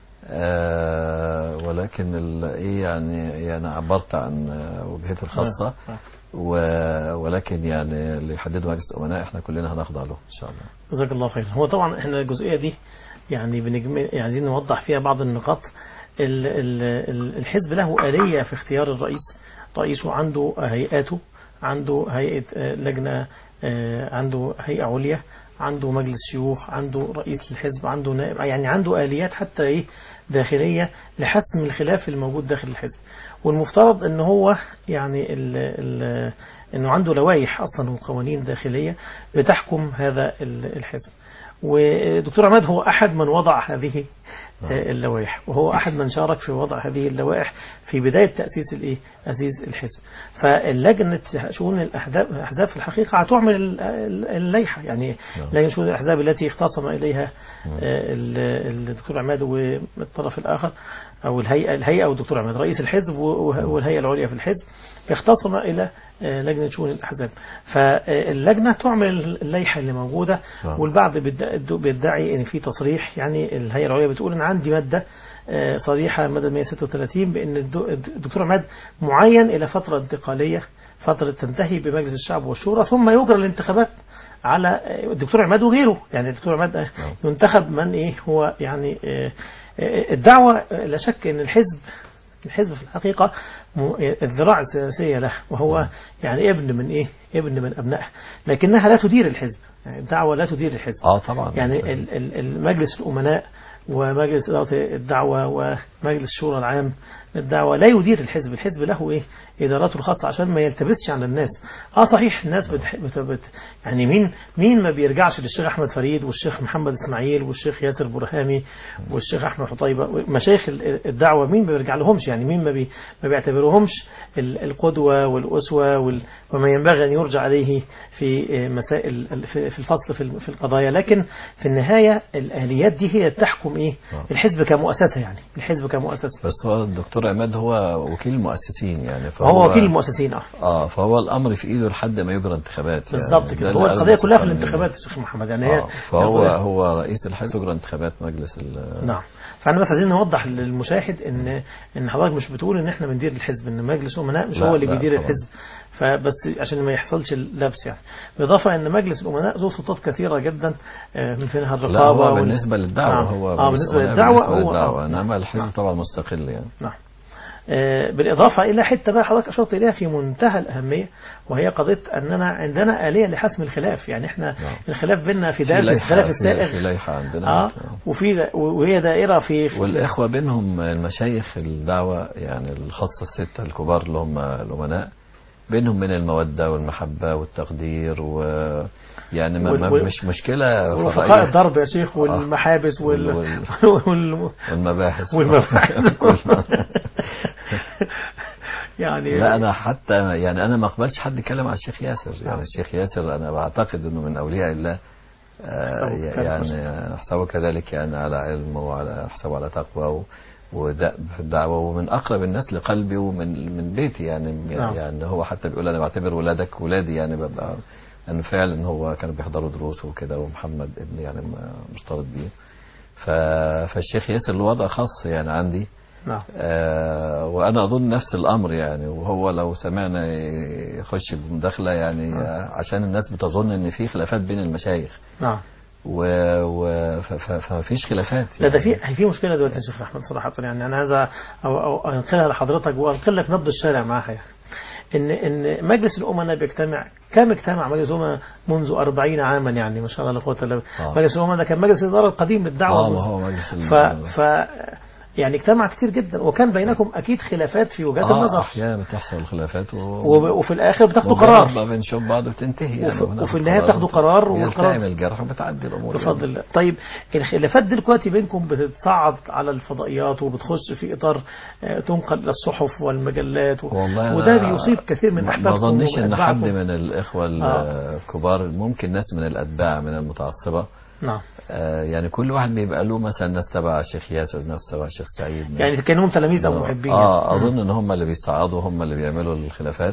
آه ولكن ال- ايه يعني يعني عبرت عن آه، وجهتي الخاصه نعم. و... ولكن يعني اللي يحدده مجلس الامناء احنا كلنا هنخضع له ان شاء الله جزاك الله خير هو طبعا احنا الجزئيه دي يعني بنجم يعني عايزين نوضح فيها بعض النقاط ال- ال- ال- الحزب له آلية في اختيار الرئيس رئيسه عنده هيئاته عنده هيئة آه، لجنة آه، عنده هيئة عليا عنده مجلس شيوخ عنده رئيس للحزب عنده نائب يعني عنده آليات حتى ايه داخلية لحسم الخلاف الموجود داخل الحزب والمفترض ان هو يعني ال ال انه عنده لوائح اصلا وقوانين داخلية بتحكم هذا ال- الحزب ودكتور عماد هو أحد من وضع هذه آه، اللوائح وهو أحد من شارك في وضع هذه اللوائح في بداية تأسيس الإيه أسيس الحزب فاللجنة شؤون الأحزاب الأحزاب في الحقيقة هتعمل ال- ال- اللائحة يعني نعم. لجنة شؤون الأحزاب التي اختصم إليها نعم. آه، ال- الدكتور عماد والطرف الآخر او الهيئه الهيئه والدكتور عماد رئيس الحزب و- والهيئه العليا في الحزب يختصم الى آه، لجنه شؤون الاحزاب فاللجنه تعمل اللائحه اللي موجوده نعم. والبعض بيد- بيدعي ان في تصريح يعني الهيئه العليا بتقول ان عندي ماده آه، صريحه ماده 136 بان الدو- الدكتور عماد معين الى فتره انتقاليه فتره تنتهي بمجلس الشعب والشورى ثم يجرى الانتخابات على آه، الدكتور عماد وغيره يعني الدكتور عماد آه، ينتخب من ايه هو يعني آه، آه، الدعوه آه، لا شك ان الحزب الحزب في الحقيقة م- الذراع السياسية له وهو يعني ابن من إيه ابن من أبنائه لكنها لا تدير الحزب يعني الدعوة لا تدير الحزب اه طبعا يعني ال- ال- المجلس الأمناء ومجلس إدارة الدعوة ومجلس الشورى العام للدعوة لا يدير الحزب الحزب له إيه إداراته الخاصة عشان ما يلتبسش على الناس آه صحيح الناس بتح... بت... بت... يعني مين مين ما بيرجعش للشيخ أحمد فريد والشيخ محمد إسماعيل والشيخ ياسر برهامي والشيخ أحمد حطيبة مشايخ ال- الدعوة مين ما بيرجع لهمش يعني مين ما, بي... ما بيعتبرهمش ال- القدوة والأسوة وال... وما ينبغي أن يرجع عليه في مسائل في في الفصل في ال- في القضايا لكن في النهاية الآليات دي هي تحكم إيه آه. الحزب كمؤسسة يعني الحزب كمؤسسة بس هو الدكتور عماد هو وكيل المؤسسين يعني فهو هو وكيل المؤسسين اه اه فهو الامر في ايده لحد ما يجرى انتخابات يعني بالضبط ده كده اللي هو قاله القضية كلها في القانوني. الانتخابات يا شيخ محمد يعني هي آه فهو القضية- هو رئيس الحزب يجرى انتخابات مجلس ال نعم فاحنا بس عايزين نوضح للمشاهد ان ان حضرتك مش بتقول ان احنا بندير الحزب ان مجلس الامناء مش لا، هو اللي لا بيدير طبعا. الحزب فبس عشان ما يحصلش اللبس يعني بالاضافه ان مجلس الامناء ذو سلطات كثيره جدا آه، من فينها لا الرقابه هو وال- بالنسبة للدعوة نعم. هو اه بالنسبه للدعوه بالنسبة هو للدعوة آه. انما الحزب طبعا مستقل يعني نعم آه، بالإضافة إلى حتة بقى حضرتك أشرت إليها في منتهى الأهمية وهي قضية أننا عندنا آلية لحسم الخلاف يعني إحنا نعم. الخلاف بيننا في في دائرة لائحة الخلاف في, في السائغ لائحة عندنا آه وفي دا- وهي دائرة في والإخوة بينهم المشايخ الدعوة يعني الخاصة الستة الكبار اللي هم الأمناء بينهم من المودة والمحبة والتقدير و يعني ما وال- ما وال- مش مشكلة ورفقاء فضائية الضرب يا شيخ والمحابس وال... وال- وال... والمباحث والمباحث يعني لا أنا حتى يعني أنا ما أقبلش حد يتكلم على الشيخ ياسر يعني الشيخ ياسر أنا بعتقد إنه من أولياء الله آه، أحسبه كذلك. يعني أحسبه كذلك يعني على علم وعلى أحسبه على تقوى و- ودأب في الدعوة ومن أقرب الناس لقلبي ومن من بيتي يعني نعم. يعني هو حتى بيقول أنا بعتبر ولادك ولادي يعني ببقى أن فعلا هو كانوا بيحضروا دروس وكده ومحمد ابني يعني م- مرتبط بيه ف... فالشيخ ياسر له وضع خاص يعني عندي نعم آه وانا اظن نفس الامر يعني وهو لو سمعنا يخش بمداخله يعني آه، عشان الناس بتظن ان في خلافات بين المشايخ نعم و, و... ف... ف... فمفيش خلافات لا ده يعني. في في مشكله دلوقتي يا شيخ احمد صراحه يعني انا هذا او او انقلها لحضرتك وانقل لك نبض الشارع معاها يعني ان ان مجلس الامناء بيجتمع كم اجتمع مجلس الامناء منذ 40 عاما يعني ما شاء الله لا قوه الا بالله آه. مجلس الامناء ده كان مجلس الاداره القديم للدعوه اه ما منذ- هو مجلس ال... ف ف يعني اجتمع كتير جدا وكان بينكم اكيد خلافات في وجهات آه النظر احيانا بتحصل خلافات و... وب- وفي الاخر بتاخدوا ومجرد قرار ما بنشوف بعض بتنتهي يعني وفي- وبناخد وفي النهاية بتاخدوا قرار والقرار- ويلتئم الجرح وبتعدي الامور بفضل الله طيب الخلافات دي دلوقتي بينكم بتتصعد على الفضائيات وبتخش في اطار آه، تنقل للصحف والمجلات و... والله أنا وده بيصيب كثير من ما- احبابكم ما اظنش ان حد وأتباعكم. من الاخوه آه. الكبار ممكن ناس من الاتباع من المتعصبه نعم آه، يعني كل واحد بيبقى له مثلا ناس تبع الشيخ ياسر ناس تبع الشيخ سعيد ناس يعني كانهم تلاميذ او محبين اه يعني. اظن ان هم اللي بيصعدوا هم اللي بيعملوا الخلافات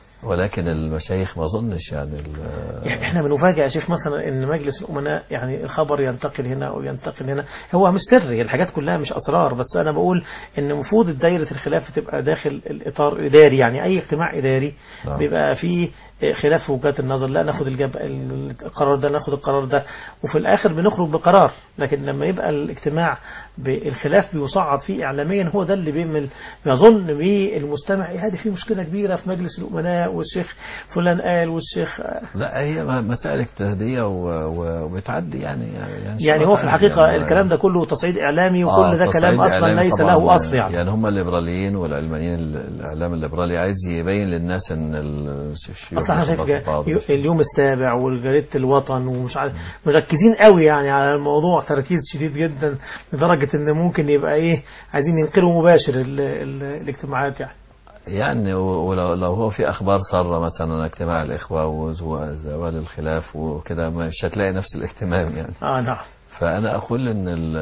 ولكن المشايخ ما اظنش يعني ال- يعني احنا بنفاجئ يا شيخ مثلا ان مجلس الامناء يعني الخبر ينتقل هنا او ينتقل هنا هو مش سري الحاجات كلها مش اسرار بس انا بقول ان المفروض دايره الخلاف تبقى داخل الاطار الاداري يعني اي اجتماع اداري نعم. بيبقى فيه خلاف في وجهات النظر لا ناخد الجب... القرار ده ناخد القرار ده وفي الاخر بنخرج بقرار لكن لما يبقى الاجتماع بالخلاف بيصعد فيه اعلاميا هو ده اللي بيعمل يظن به المستمع إيه هذه في مشكله كبيره في مجلس الامناء والشيخ فلان قال والشيخ لا هي م- مسائل اجتهاديه و- و- وبتعدي يعني يعني, يعني هو في الحقيقه يعني الكلام ده كله تصعيد اعلامي وكل آه، ده تصعيد كلام اصلا إعلامي ليس طبعاً له اصل يعني يعني هم الليبراليين والعلمانيين ال- الاعلام الليبرالي عايز يبين للناس ان ال- الشيوخ اصلا انا شايف بيخبطوا جا- بعض يو- اليوم السابع وجريده الوطن ومش عارف مركزين قوي يعني على الموضوع تركيز شديد جدا لدرجه ان ممكن يبقى ايه عايزين ينقلوا مباشر ال ال الاجتماعات يعني يعني و- ولو لو هو في اخبار ساره مثلا اجتماع الاخوه وزوال الخلاف وكده مش هتلاقي نفس الاهتمام يعني اه نعم فانا اقول ان ال-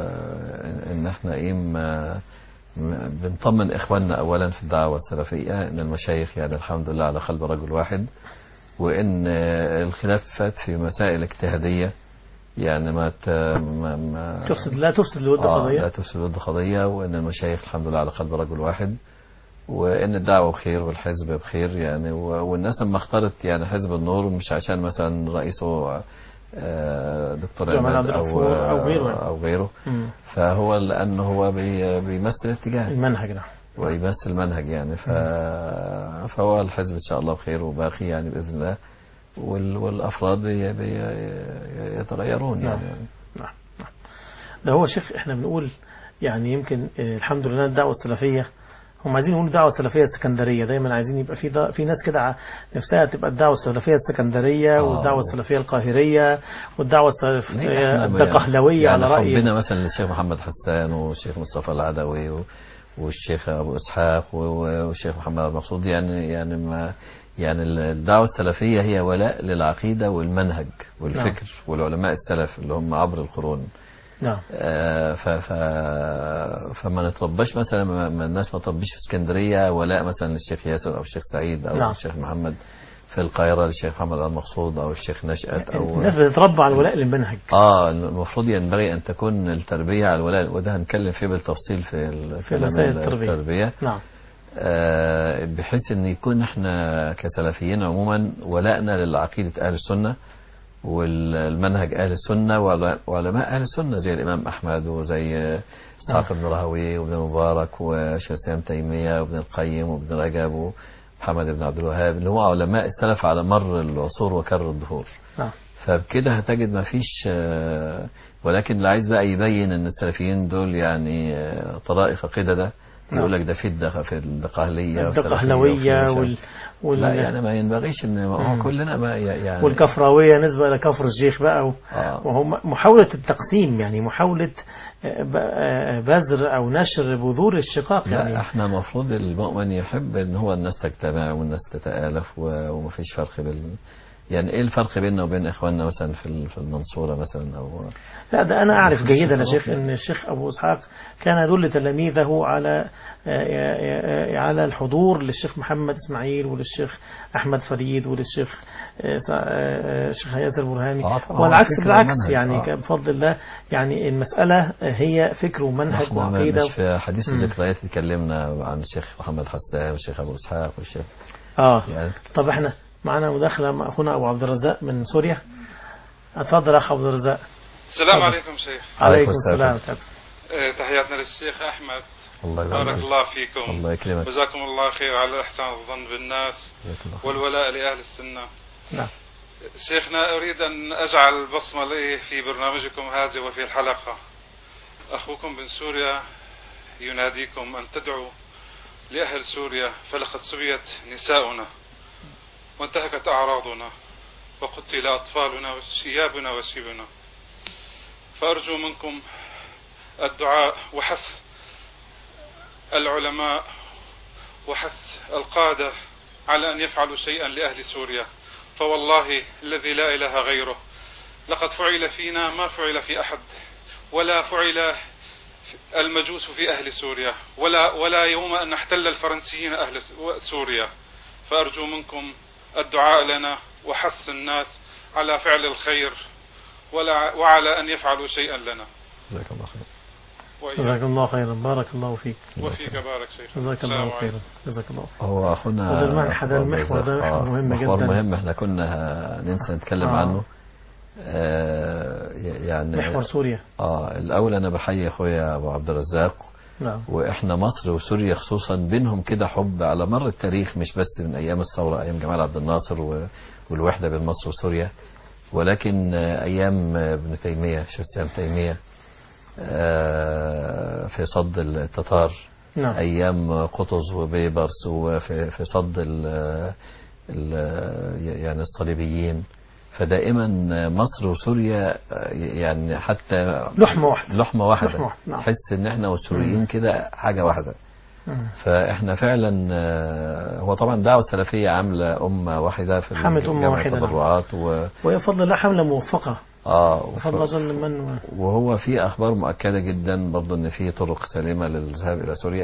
ان احنا ايه ما- ما- بنطمن اخواننا اولا في الدعوه السلفيه ان المشايخ يعني الحمد لله على قلب رجل واحد وان الخلافات في مسائل اجتهاديه يعني ما ت- ما, ما تفسد لا تفسد الود آه لا قضية تفسد ود قضية وإن المشايخ الحمد لله على قلب رجل واحد وإن الدعوة بخير والحزب بخير يعني و- والناس لما اختارت يعني حزب النور مش عشان مثلا رئيسه آه، دكتور جمال عماد عبد أو الغفور أو غيره. أو غيره مم. فهو لأنه هو بي- بيمثل اتجاه المنهج نعم ويمثل منهج يعني ف... فهو الحزب إن شاء الله بخير وباقي يعني بإذن الله وال... والأفراد بي... بي... يتغيرون يعني ده هو شيخ احنا بنقول يعني يمكن آه، الحمد لله الدعوة السلفية هم عايزين يقولوا الدعوة السلفية السكندرية دايما عايزين يبقى في دا في ناس كده ع- نفسها تبقى الدعوة السلفية السكندرية آه. والدعوة السلفية القاهرية والدعوة السلفية ليه إحنا الدقهلوية يعني على رأي حبنا مثلا للشيخ محمد حسان والشيخ مصطفى العدوي و- والشيخ ابو اسحاق و- و- والشيخ محمد المقصود يعني يعني ما يعني الدعوه السلفيه هي ولاء للعقيده والمنهج والفكر والعلماء السلف اللي هم عبر القرون نعم آه، ف ف فما نترباش مثلا ما ما الناس ما تربيش في اسكندريه ولاء مثلا للشيخ ياسر او الشيخ سعيد او نعم. الشيخ محمد في القاهره للشيخ محمد المقصود او الشيخ نشأت او الناس بتتربى على الولاء للمنهج اه المفروض ينبغي ان تكون التربيه على الولاء وده هنتكلم فيه بالتفصيل في ال- في كلام مسائل التربية. التربيه نعم آه بحيث ان يكون احنا كسلفيين عموما ولائنا للعقيده اهل السنه والمنهج اهل السنه وعل- وعلماء اهل السنه زي الامام احمد وزي اسحاق بن راهوي وابن المبارك وشيخ الاسلام تيميه وابن القيم وابن رجب ومحمد بن عبد الوهاب اللي هو علماء السلف على مر العصور وكر الدهور نعم فبكده هتجد ما فيش آه، ولكن اللي عايز بقى يبين ان السلفيين دول يعني آه، طرائق قدده يقول لك ده في الدق في الدقهليه والسلفية الدقهلوية وفي مش وال, وال... لا يعني ما ينبغيش ان هو مم. كلنا ما ي- يعني والكفراوية نسبة إلى كفر الشيخ بقى و... آه. وهو محاولة التقسيم يعني محاولة آه، ب- آه، بذر أو نشر بذور الشقاق لا يعني احنا المفروض المؤمن يحب ان هو الناس تجتمع والناس تتآلف و- ومفيش فرق بال يعني ايه الفرق بيننا وبين اخواننا مثلا في ال- في المنصوره مثلا او لا ده أنا أعرف مفيش جيدا يا خلاف شيخ يعني. أن الشيخ أبو إسحاق كان يدل تلاميذه على آه، آه، آه، على الحضور للشيخ محمد إسماعيل وللشيخ أحمد فريد وللشيخ آه، سع- آه، الشيخ ياسر برهاني آه طبعاً، والعكس فكر بالعكس ومنهج، يعني آه. كان بفضل الله يعني المسألة هي فكر ومنهج احنا ما- وعقيدة مش في حديث مم. الذكريات اتكلمنا عن الشيخ محمد حسان والشيخ ابو اسحاق والشيخ آه يعني طب احنا معنا مداخلة مع أخونا أبو عبد الرزاق من سوريا اتفضل أخ عبد الرزاق السلام تفضل. عليكم شيخ عليكم السلام. السلام آه، تحياتنا للشيخ أحمد الله بارك يبارك الله فيكم الله يكرمك جزاكم الله خير على إحسان الظن بالناس جزاك الله خير. والولاء لأهل السنة نعم شيخنا أريد أن أجعل بصمة لي في برنامجكم هذه وفي الحلقة أخوكم من سوريا يناديكم أن تدعوا لأهل سوريا فلقد سبيت نساؤنا وانتهكت أعراضنا وقتل أطفالنا وشيابنا وشيبنا فأرجو منكم الدعاء وحث العلماء وحث القادة على أن يفعلوا شيئا لأهل سوريا فوالله الذي لا إله غيره لقد فعل فينا ما فعل في أحد ولا فعل المجوس في أهل سوريا ولا ولا يوم أن احتل الفرنسيين أهل سوريا فأرجو منكم الدعاء لنا وحث الناس على فعل الخير ولا وعلى أن يفعلوا شيئا لنا جزاك الله خير وإياكم. جزاك الله خيرا بارك الله فيك وفيك بارك شيخ جزاك السلام الله عليكم. خيرا جزاك الله خيرا هو اخونا هذا المعنى- هذا المحور ده آه، مهم محور جداً. مهم احنا كنا ننسى نتكلم آه. عنه آه يعني محور سوريا اه الاول انا بحيي اخويا ابو عبد الرزاق نعم واحنا مصر وسوريا خصوصا بينهم كده حب على مر التاريخ مش بس من ايام الثوره ايام جمال عبد الناصر و- والوحده بين مصر وسوريا ولكن آه، ايام آه، ابن تيميه شيخ الاسلام تيميه آه، في صد التتار نعم ايام قطز وبيبرس وفي في صد ال ال يعني الصليبيين فدائما مصر وسوريا يعني حتى لحمة واحدة لحمه واحده لحمة واحدة، نعم. تحس ان احنا والسوريين كده حاجه واحده مم. فاحنا فعلا آه، هو طبعا دعوه سلفيه عامله امه واحده في حملة أمة جمع واحدة، نعم. التبرعات و وهي بفضل الله حملة موفقة اه فضل ظن من و... وهو في اخبار مؤكده جدا برضه ان في طرق سليمه للذهاب الى سوريا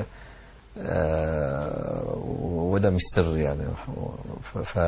آه، وده مش سر يعني ف, ف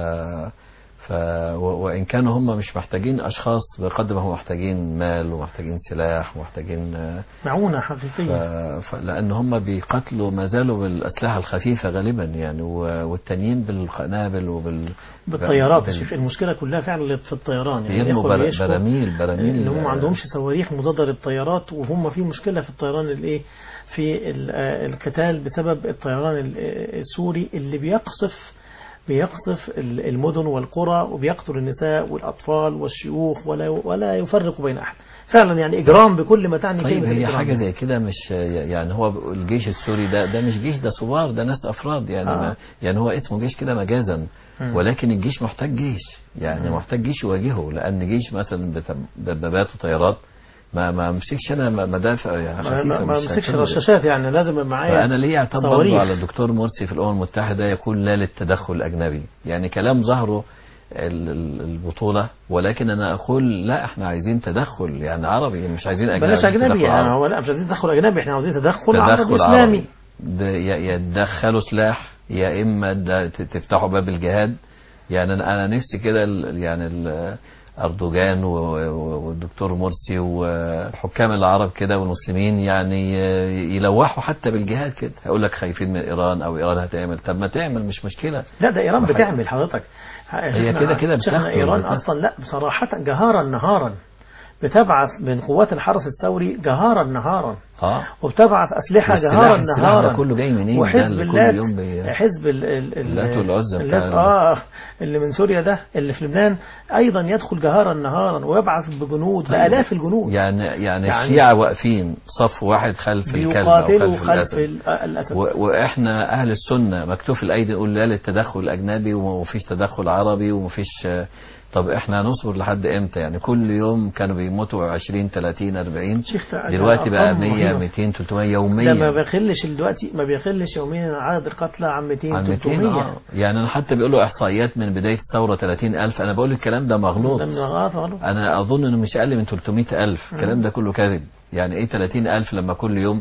ف و- وان كانوا هم مش محتاجين اشخاص بقدر ما هم محتاجين مال ومحتاجين سلاح ومحتاجين آه، معونة ف... حقيقية ف... لان هم بيقاتلوا ما زالوا بالاسلحه الخفيفه غالبا يعني و... والتانيين بالقنابل وبال بالطيارات يا بال- شيخ المشكلة كلها فعلا اللي في الطيران يعني بيرموا الإخوة بر... بيشكوا براميل براميل ان هم ما عندهمش صواريخ مضادة للطيارات وهم في مشكلة في الطيران الايه في ال- آه، القتال بسبب الطيران ال- آه، السوري اللي بيقصف بيقصف ال- المدن والقرى وبيقتل النساء والأطفال والشيوخ ولا ولا يفرق بين أحد فعلا يعني إجرام بكل ما تعني طيب كلمة هي الإجرام. حاجة زي كده مش يعني هو الجيش السوري ده ده مش جيش ده ثوار ده ناس أفراد يعني آه. ما يعني هو اسمه جيش كده مجازا مم. ولكن الجيش محتاج جيش يعني مم. محتاج جيش يواجهه لأن جيش مثلا بت- دبابات وطيارات ما ما امسكش انا م- مدافع يعني ما- خفيفة ما ما مش امسكش هتقدر. رشاشات يعني لازم يبقى معايا فأنا ليه اعتبر صواريخ. برضه على الدكتور مرسي في الأمم المتحدة يقول لا للتدخل الأجنبي يعني كلام ظهره ال- ال- البطولة ولكن أنا أقول لا احنا عايزين تدخل يعني عربي مش عايزين أجنبي بلاش عايزين أجنبي تدخل يعني عربي. هو لا مش عايزين تدخل أجنبي احنا عاوزين تدخل عربي تدخل إسلامي عربي ده يا يا تدخلوا سلاح يا اما ده ت- تفتحوا باب الجهاد يعني انا أنا نفسي كده ال- يعني ال- اردوغان و- و- والدكتور مرسي والحكام العرب كده والمسلمين يعني ي- يلوحوا حتى بالجهاد كده هقول لك خايفين من ايران او ايران هتعمل طب ما تعمل مش مشكله لا ده ايران وحاجة. بتعمل حضرتك هي شيخنا- كده كده شيخنا بتخطر- ايران بتخطر. اصلا لا بصراحه جهارا نهارا بتبعث من قوات الحرس الثوري جهارا نهارا اه وبتبعث اسلحه والسلاح- جهارا السلاح نهارا ده كله جاي منين ده وحزب اللي كل اللات يوم بي- حزب ال- ال- ال- اللات والعزى اللات بتاع- اه اللي من سوريا ده اللي في لبنان ايضا يدخل جهارا نهارا ويبعث بجنود طيب. بالاف الجنود يعني يعني يعني- الشيعة واقفين صف واحد خلف الكلب او بيقاتلوا خلف خلف الاسد ال- الاسد و- واحنا اهل السنه مكتوف الايدي نقول لا للتدخل الاجنبي ومفيش تدخل عربي ومفيش طب احنا هنصبر لحد امتى يعني كل يوم كانوا بيموتوا 20 30 40 شيخ تع- دلوقتي بقى أرقام 100 رهيبة. 200 300 ده ما يوميا بيقلش دلوقتي ما بيقلش يوميا عدد القتلى عن 200 عن 200 300 اه يعني انا حتى بيقولوا احصائيات من بدايه الثوره 30000 انا بقول الكلام ده مغلوط ده من غلط غلط انا اظن انه مش اقل من 300000 الكلام ده كله كذب يعني ايه 30000 لما كل يوم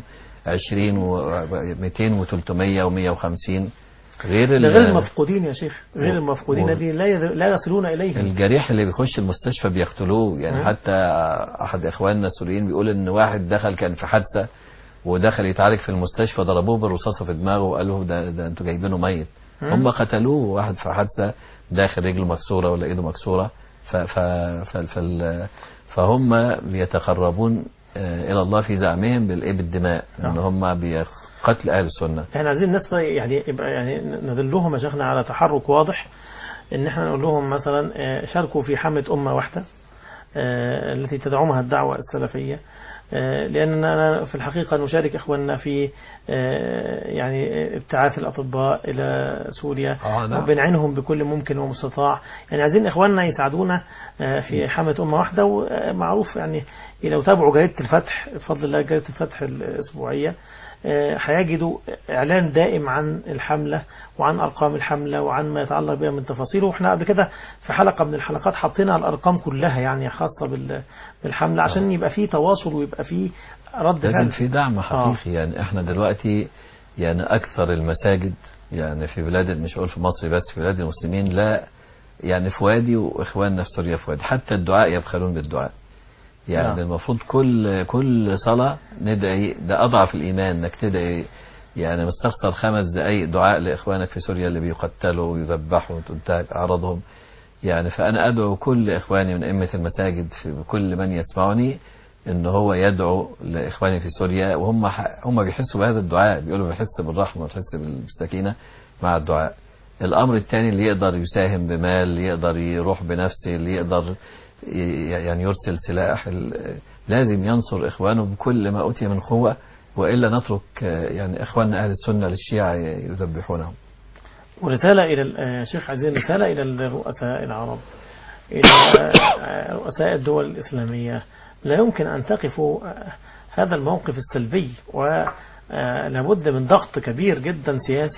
20 و 200 و300 و150 غير ال- ده غير المفقودين يا شيخ غير و- المفقودين و- الذين لا يذ- لا يصلون اليهم الجريح اللي بيخش المستشفى بيقتلوه يعني مم. حتى احد اخواننا السوريين بيقول ان واحد دخل كان في حادثه ودخل يتعالج في المستشفى ضربوه بالرصاصه في دماغه وقالوا ده, ده انتوا جايبينه ميت مم. هم قتلوه واحد في حادثه داخل رجله مكسوره ولا ايده مكسوره ف ف ف فال فهم بيتقربون آه، الى الله في زعمهم بالايه بالدماء ان آه. هم بقتل اهل السنه احنا عايزين الناس يعني يبقى يعني ندلهم يا شيخنا على تحرك واضح ان احنا نقول لهم مثلا آه، شاركوا في حملة أمة واحدة آه، التي تدعمها الدعوة السلفية آه، لأننا في الحقيقة نشارك إخواننا في آه، يعني ابتعاث الأطباء إلى سوريا آه، نعم. وبنعينهم بكل ممكن ومستطاع يعني عايزين إخواننا يساعدونا آه، في حملة أمة واحدة ومعروف يعني لو تابعوا جريدة الفتح بفضل الله جريدة الفتح الأسبوعية آه، هيجدوا إعلان دائم عن الحملة وعن أرقام الحملة وعن ما يتعلق بها من تفاصيل وإحنا قبل كده في حلقة من الحلقات حطينا الأرقام كلها يعني خاصة بال- بالحملة عشان يبقى فيه تواصل ويبقى فيه رد لازم فعل في دعم حقيقي يعني احنا دلوقتي يعني اكثر المساجد يعني في بلاد مش هقول في مصر بس في بلاد المسلمين لا يعني في وادي واخواننا في سوريا في وادي حتى الدعاء يبخلون بالدعاء يعني نعم. المفروض كل كل صلاة ندعي ده أضعف الإيمان إنك تدعي يعني مستخسر خمس دقايق دعاء لإخوانك في سوريا اللي بيقتلوا ويذبحوا وتنتهك أعراضهم يعني فأنا أدعو كل إخواني من أئمة المساجد في كل من يسمعني إن هو يدعو لإخواني في سوريا وهم ح- هم بيحسوا بهذا الدعاء بيقولوا بيحس بالرحمة وبيحس بالسكينة مع الدعاء الأمر الثاني اللي يقدر يساهم بمال اللي يقدر يروح بنفسه اللي يقدر ي- يعني يرسل سلاح ال- لازم ينصر إخوانه بكل ما أوتي من قوة وإلا نترك آه، يعني إخواننا أهل السنة للشيعة يذبحونهم ورسالة إلى ال- آه، شيخ عايزين رسالة إلى الرؤساء العرب إلى آه، رؤساء الدول الإسلامية لا يمكن أن تقفوا آه، هذا الموقف السلبي ولابد من ضغط كبير جدا سياسي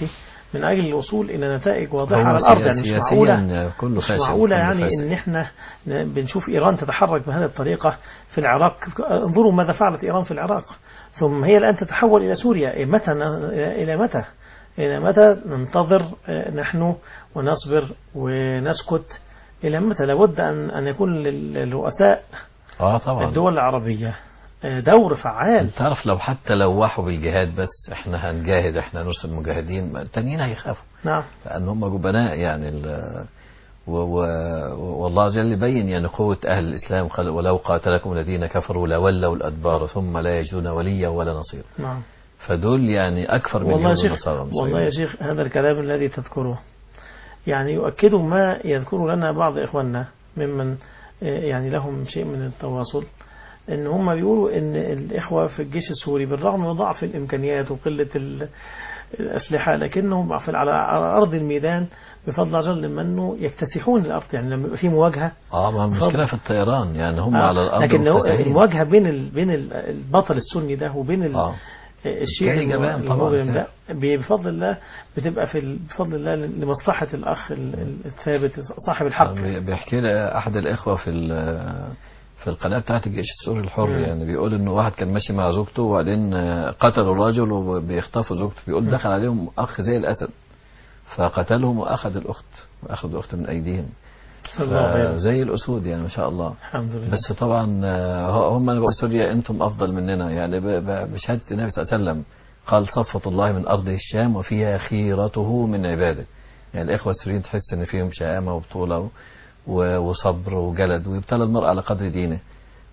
من أجل الوصول إلى نتائج واضحة هو على الأرض يعني سياسي- مش معقولة سياسيا كله مش فاشل معقولة كله يعني فاسد. إن إحنا بنشوف إيران تتحرك بهذه الطريقة في العراق انظروا ماذا فعلت إيران في العراق ثم هي الآن تتحول إلى سوريا إيه متى إلى متى إلى متى ننتظر آه، نحن ونصبر ونسكت إلى متى لابد أن أن يكون لل- للرؤساء اه طبعا الدول العربية آه، دور فعال تعرف لو حتى لوحوا بالجهاد بس احنا هنجاهد احنا نرسل مجاهدين ما التانيين هيخافوا نعم لان هم جبناء يعني ال- و و والله عز وجل بين يعني قوة أهل الإسلام قال ولو قاتلكم الذين كفروا لولوا الأدبار ثم لا يجدون وليا ولا نصيرا نعم فدول يعني أكثر من والله يا يهود شيخ والنصارى المسلمين. والله يا شيخ هذا الكلام الذي تذكره يعني يؤكد ما يذكر لنا بعض إخواننا ممن آه، يعني لهم شيء من التواصل ان هم بيقولوا ان الاخوه في الجيش السوري بالرغم من ضعف الامكانيات وقله ال- الاسلحه لكنهم في على على ارض الميدان بفضل الله جل منه يكتسحون الارض يعني لما يبقى في مواجهه اه ما المشكلة في الطيران يعني هم آه، على الأرض لكن هو مكتسحين. المواجهه بين ال... بين ال- البطل السني ده وبين ال... اه الشيعي كان جبان طبعاً المجرم كده. ده بفضل الله بتبقى في ال- بفضل الله لمصلحة الأخ ال- ال- الثابت صاحب الحق بي- بيحكي لي احد الاخوه في ال- في القناه بتاعت الجيش السوري الحر مم. يعني بيقول انه واحد كان ماشي مع زوجته وبعدين آه، قتلوا الرجل وبيخطفوا زوجته بيقول دخل عليهم اخ زي الاسد فقتلهم واخذ الاخت واخذ الاخت من ايديهم صلى الله عليه وسلم. زي الاسود يعني ما شاء الله الحمد لله بس طبعا آه، هم اللي بيقولوا سوريا انتم افضل مننا يعني ب- ب- بشهاده النبي صلى الله عليه وسلم قال صفة الله من ارض الشام وفيها خيرته من عباده يعني الاخوه السوريين تحس ان فيهم شهامه وبطوله و- وصبر وجلد ويبتلى المرء على قدر دينه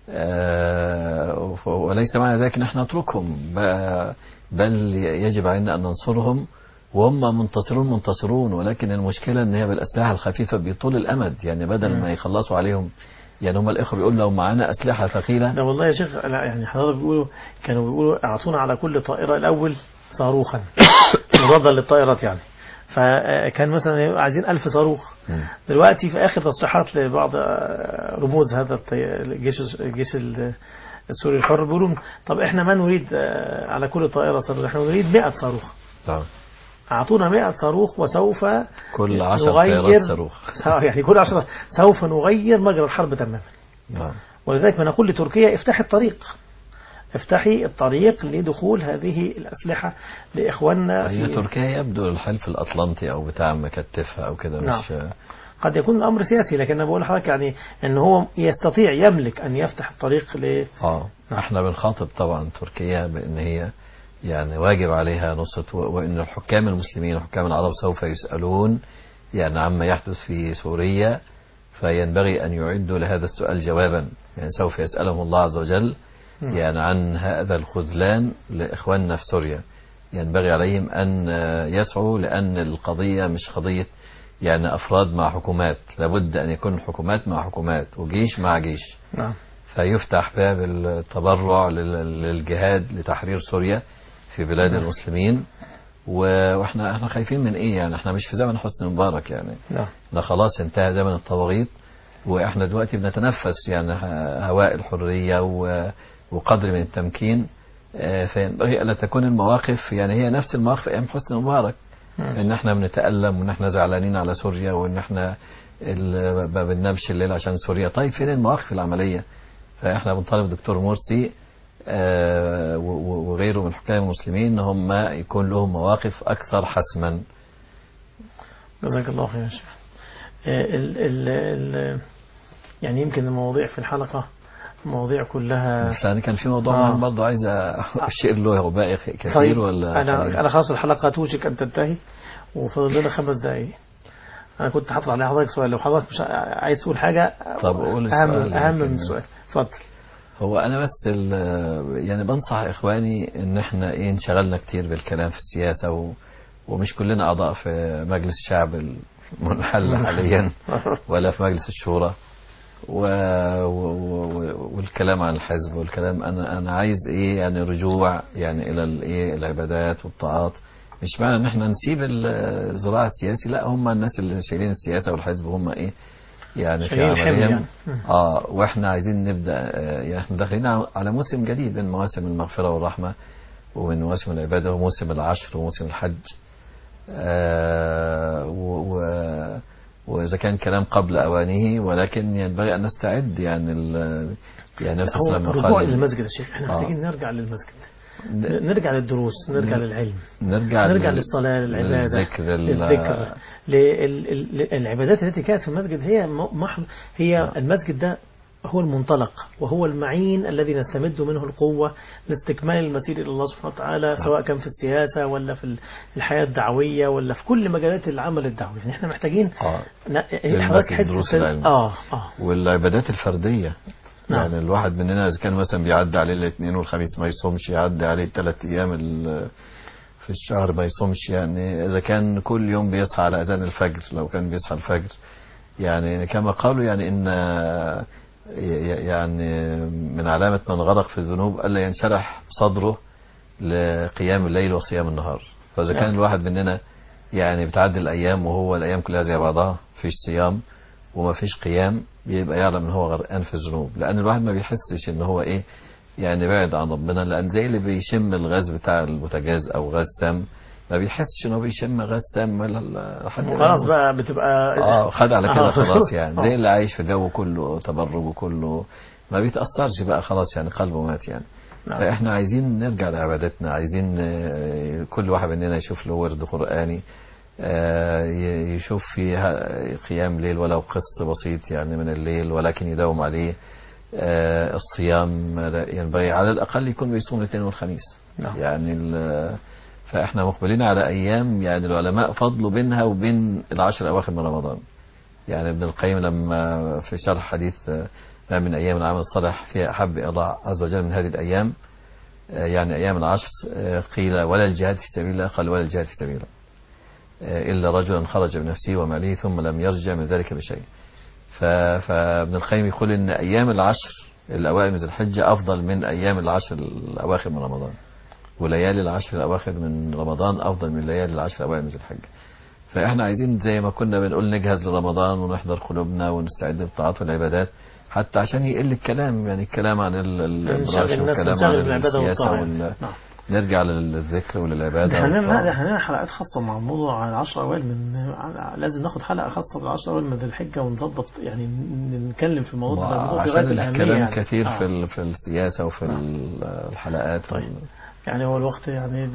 آه، ف- وليس معنى ذلك ان احنا نتركهم ب- بل يجب علينا ان ننصرهم وهم منتصرون منتصرون ولكن المشكله ان هي بالاسلحه الخفيفه بيطول الامد يعني بدل ما يخلصوا عليهم يعني هم الاخوه بيقولوا لو معانا اسلحه ثقيله ده والله يا شيخ لا يعني حضرتك بيقولوا كانوا بيقولوا اعطونا على كل طائرة الأول صاروخا مضادا للطائرات يعني فكان مثلا عايزين ألف صاروخ مم. دلوقتي في آخر تصريحات لبعض آه، رموز هذا الطي- الجيش الجيش ال- السوري الحر بيقولوا طب احنا ما نريد آه، على كل طائرة صاروخ احنا نريد 100 صاروخ طبعا. أعطونا 100 صاروخ وسوف كل عشر نغير طيارات صاروخ يعني كل عشرة سوف نغير مجرى الحرب تماما نعم. ولذلك بنقول لتركيا افتحي الطريق افتحي الطريق لدخول هذه الأسلحة لإخواننا هي في تركيا يبدو الحلف الاطلنطي او بتاع مكتفها او كده نعم. مش قد يكون الأمر سياسي لكن أنا بقول لحضرتك يعني أن هو يستطيع يملك أن يفتح الطريق ل اه احنا بنخاطب طبعا تركيا بان هي يعني واجب عليها نصرة و- وان الحكام المسلمين وحكام العرب سوف يسألون يعني عما يحدث في سوريا فينبغي ان يعدوا لهذا السؤال جوابا يعني سوف يسألهم الله عز وجل يعني عن هذا الخذلان لاخواننا في سوريا ينبغي عليهم ان آه، يسعوا لان القضية مش قضية يعني افراد مع حكومات لابد ان يكون حكومات مع حكومات وجيش مع جيش نعم فيفتح باب التبرع لل- للجهاد لتحرير سوريا في بلاد المسلمين و- واحنا احنا خايفين من ايه يعني احنا مش في زمن حسني مبارك يعني نعم ده خلاص انتهى زمن الطواغيت واحنا دلوقتي بنتنفس يعني ه- هواء الحرية و- وقدر من التمكين آه، فينبغي الا تكون المواقف يعني هي نفس المواقف ايام حسني مبارك ان احنا بنتألم وان احنا زعلانين على سوريا وان احنا ال- ما بننامش الليل عشان سوريا طيب فين المواقف العملية فاحنا بنطالب دكتور مرسي آه، و- و- وغيره من الحكام المسلمين ان هم يكون لهم مواقف اكثر حسما جزاك الله خير يا شيخ آه، ال ال ال يعني يمكن المواضيع في الحلقة مواضيع كلها بس انا كان في موضوع آه. مهم برضه عايز اشير له هو باقي كثير طيب ولا أنا خلينا؟ أنا خلاص الحلقة توشك أن تنتهي وفاضل لنا خمس دقايق أنا كنت هطلع على حضرتك سؤال لو حضرتك مش عايز تقول حاجة طب قول أهم السؤال أهم يمكن. من السؤال اتفضل هو انا بس ال- يعني بنصح اخواني ان احنا ايه انشغلنا كتير بالكلام في السياسه و ومش كلنا اعضاء في مجلس الشعب المنحل حاليا ولا في مجلس الشورى و... و... و... والكلام عن الحزب والكلام انا انا عايز ايه يعني رجوع يعني الى الايه العبادات والطاعات مش معنى ان احنا نسيب ال- الزراعه السياسي لا هم الناس اللي شايلين السياسه والحزب هم ايه يعني في شايلين الحمل عملهم يعني. مم. اه واحنا عايزين نبدا آه، يعني احنا داخلين ع- على موسم جديد من مواسم المغفره والرحمه ومن مواسم العباده وموسم العشر وموسم الحج آه، و- و- وإذا كان كلام قبل أوانه ولكن ينبغي أن نستعد يعني ال- يعني النبي صلى الله هو عليه وسلم الرجوع قال للمسجد يا شيخ احنا آه. محتاجين نرجع للمسجد ن- نرجع للدروس نرجع للعلم نرجع نرجع لل- للصلاة للعبادة للذكر لل- للذكر لل- ال- العبادات التي كانت في المسجد هي م- محض هي المسجد ده هو المنطلق وهو المعين الذي نستمد منه القوة لاستكمال المسير إلى الله سبحانه وتعالى سواء كان في السياسة ولا في الحياة الدعوية ولا في كل مجالات العمل الدعوي يعني احنا محتاجين آه. ن- للمسجد حضرتك حتة دروس ال- العلم. اه اه والعبادات الفردية نعم. يعني الواحد مننا إذا كان مثلا بيعدي عليه الاثنين والخميس ما يصومش يعدي عليه الثلاث أيام ال- في الشهر ما يصومش يعني إذا كان كل يوم بيصحى على أذان الفجر لو كان بيصحى الفجر يعني كما قالوا يعني إن ي- يعني من علامة من غرق في الذنوب ألا ينشرح صدره لقيام الليل وصيام النهار فإذا كان نعم. الواحد مننا يعني بتعدي الأيام وهو الأيام كلها زي بعضها فيش صيام وما فيش قيام يبقى يعلم ان هو غرقان في الذنوب لان الواحد ما بيحسش ان هو ايه يعني بعد عن ربنا لان زي اللي بيشم الغاز بتاع البوتاجاز او غاز سام ما بيحسش ان هو بيشم غاز سام ولا ال- لحد خلاص بقى بتبقى اه خد على كده آه. خلاص يعني آه. زي اللي عايش في جو كله تبرج وكله ما بيتأثرش بقى خلاص يعني قلبه مات يعني نعم. فاحنا عايزين نرجع لعبادتنا عايزين آه، كل واحد مننا يشوف له ورد قرآني آه، ي- يشوف فيها قيام ليل ولو قسط بسيط يعني من الليل ولكن يداوم عليه آه، الصيام لا ينبغي على الأقل يكون بيصوم الاثنين والخميس نعم. يعني ال- فاحنا مقبلين على أيام يعني العلماء فضلوا بينها وبين العشر الأواخر من رمضان يعني ابن القيم لما في شرح حديث آه، ما من أيام العمل الصالح فيها أحب إلى الله عز وجل من هذه الأيام آه، يعني أيام العشر آه، قيل ولا الجهاد في سبيل الله قال ولا الجهاد في سبيل الله آه، إلا رجلا خرج بنفسه وماله ثم لم يرجع من ذلك بشيء ف- فابن القيم يقول إن أيام العشر الأوائل من ذي الحجة أفضل من أيام العشر الأواخر من رمضان وليالي العشر الأواخر من رمضان أفضل من ليالي العشر الأوائل من ذي الحجة فإحنا عايزين زي ما كنا بنقول نجهز لرمضان ونحضر قلوبنا ونستعد للطاعات والعبادات حتى عشان يقل الكلام يعني الكلام عن ال- ال- نشغل الإبراج الناس والكلام نشغل عن بالعبادة السياسة والطاعة وال... نعم. نرجع للذكر وللعبادة ده احنا والطاعة. ده احنا لنا حلقات خاصة مع موضوع عن العشر أوائل من لازم ناخد حلقة خاصة بالعشر أوائل من ذي الحجة ونظبط يعني ن- نتكلم في الموضوع ده الموضوع في عشان غاية الأهمية الكلام يعني. كثير آه. في ال- في السياسة وفي نعم. ال- الحلقات طيب. وال- يعني هو الوقت يعني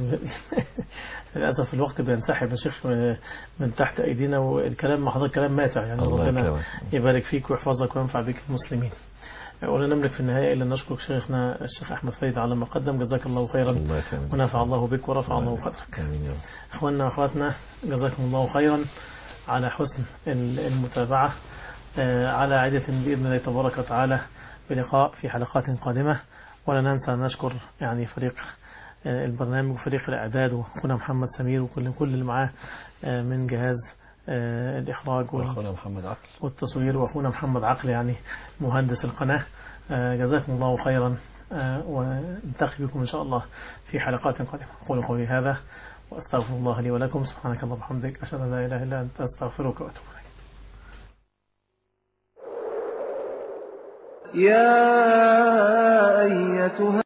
للأسف الوقت بينسحب يا شيخ من تحت أيدينا والكلام مع حضرتك كلام ماتع يعني الله ربنا يكرمك. يبارك فيك ويحفظك وينفع بك المسلمين ولا نملك في النهاية إلا نشكر شيخنا الشيخ أحمد فريد على ما قدم جزاك الله خيرا الله يكرمك. ونفع الله بك ورفع الله قدرك آمين يا رب. أخواننا وأخواتنا جزاكم الله خيرا على حسن ال- المتابعة آه، على عدة بإذن الله تبارك وتعالى بلقاء في حلقات قادمة ولا ننسى أن نشكر يعني فريق آه، البرنامج وفريق الإعداد وأخونا محمد سمير وكل كل اللي معاه آه، من جهاز آه، الإخراج وال- واخونا محمد عقل والتصوير وأخونا محمد عقل يعني مهندس القناة آه، جزاكم الله خيرا آه، ونلتقي بكم إن شاء الله في حلقات قادمة أقول قولي هذا وأستغفر الله لي ولكم سبحانك اللهم وبحمدك أشهد أن لا إله إلا أنت أستغفرك وأتوب إليك يا أيتها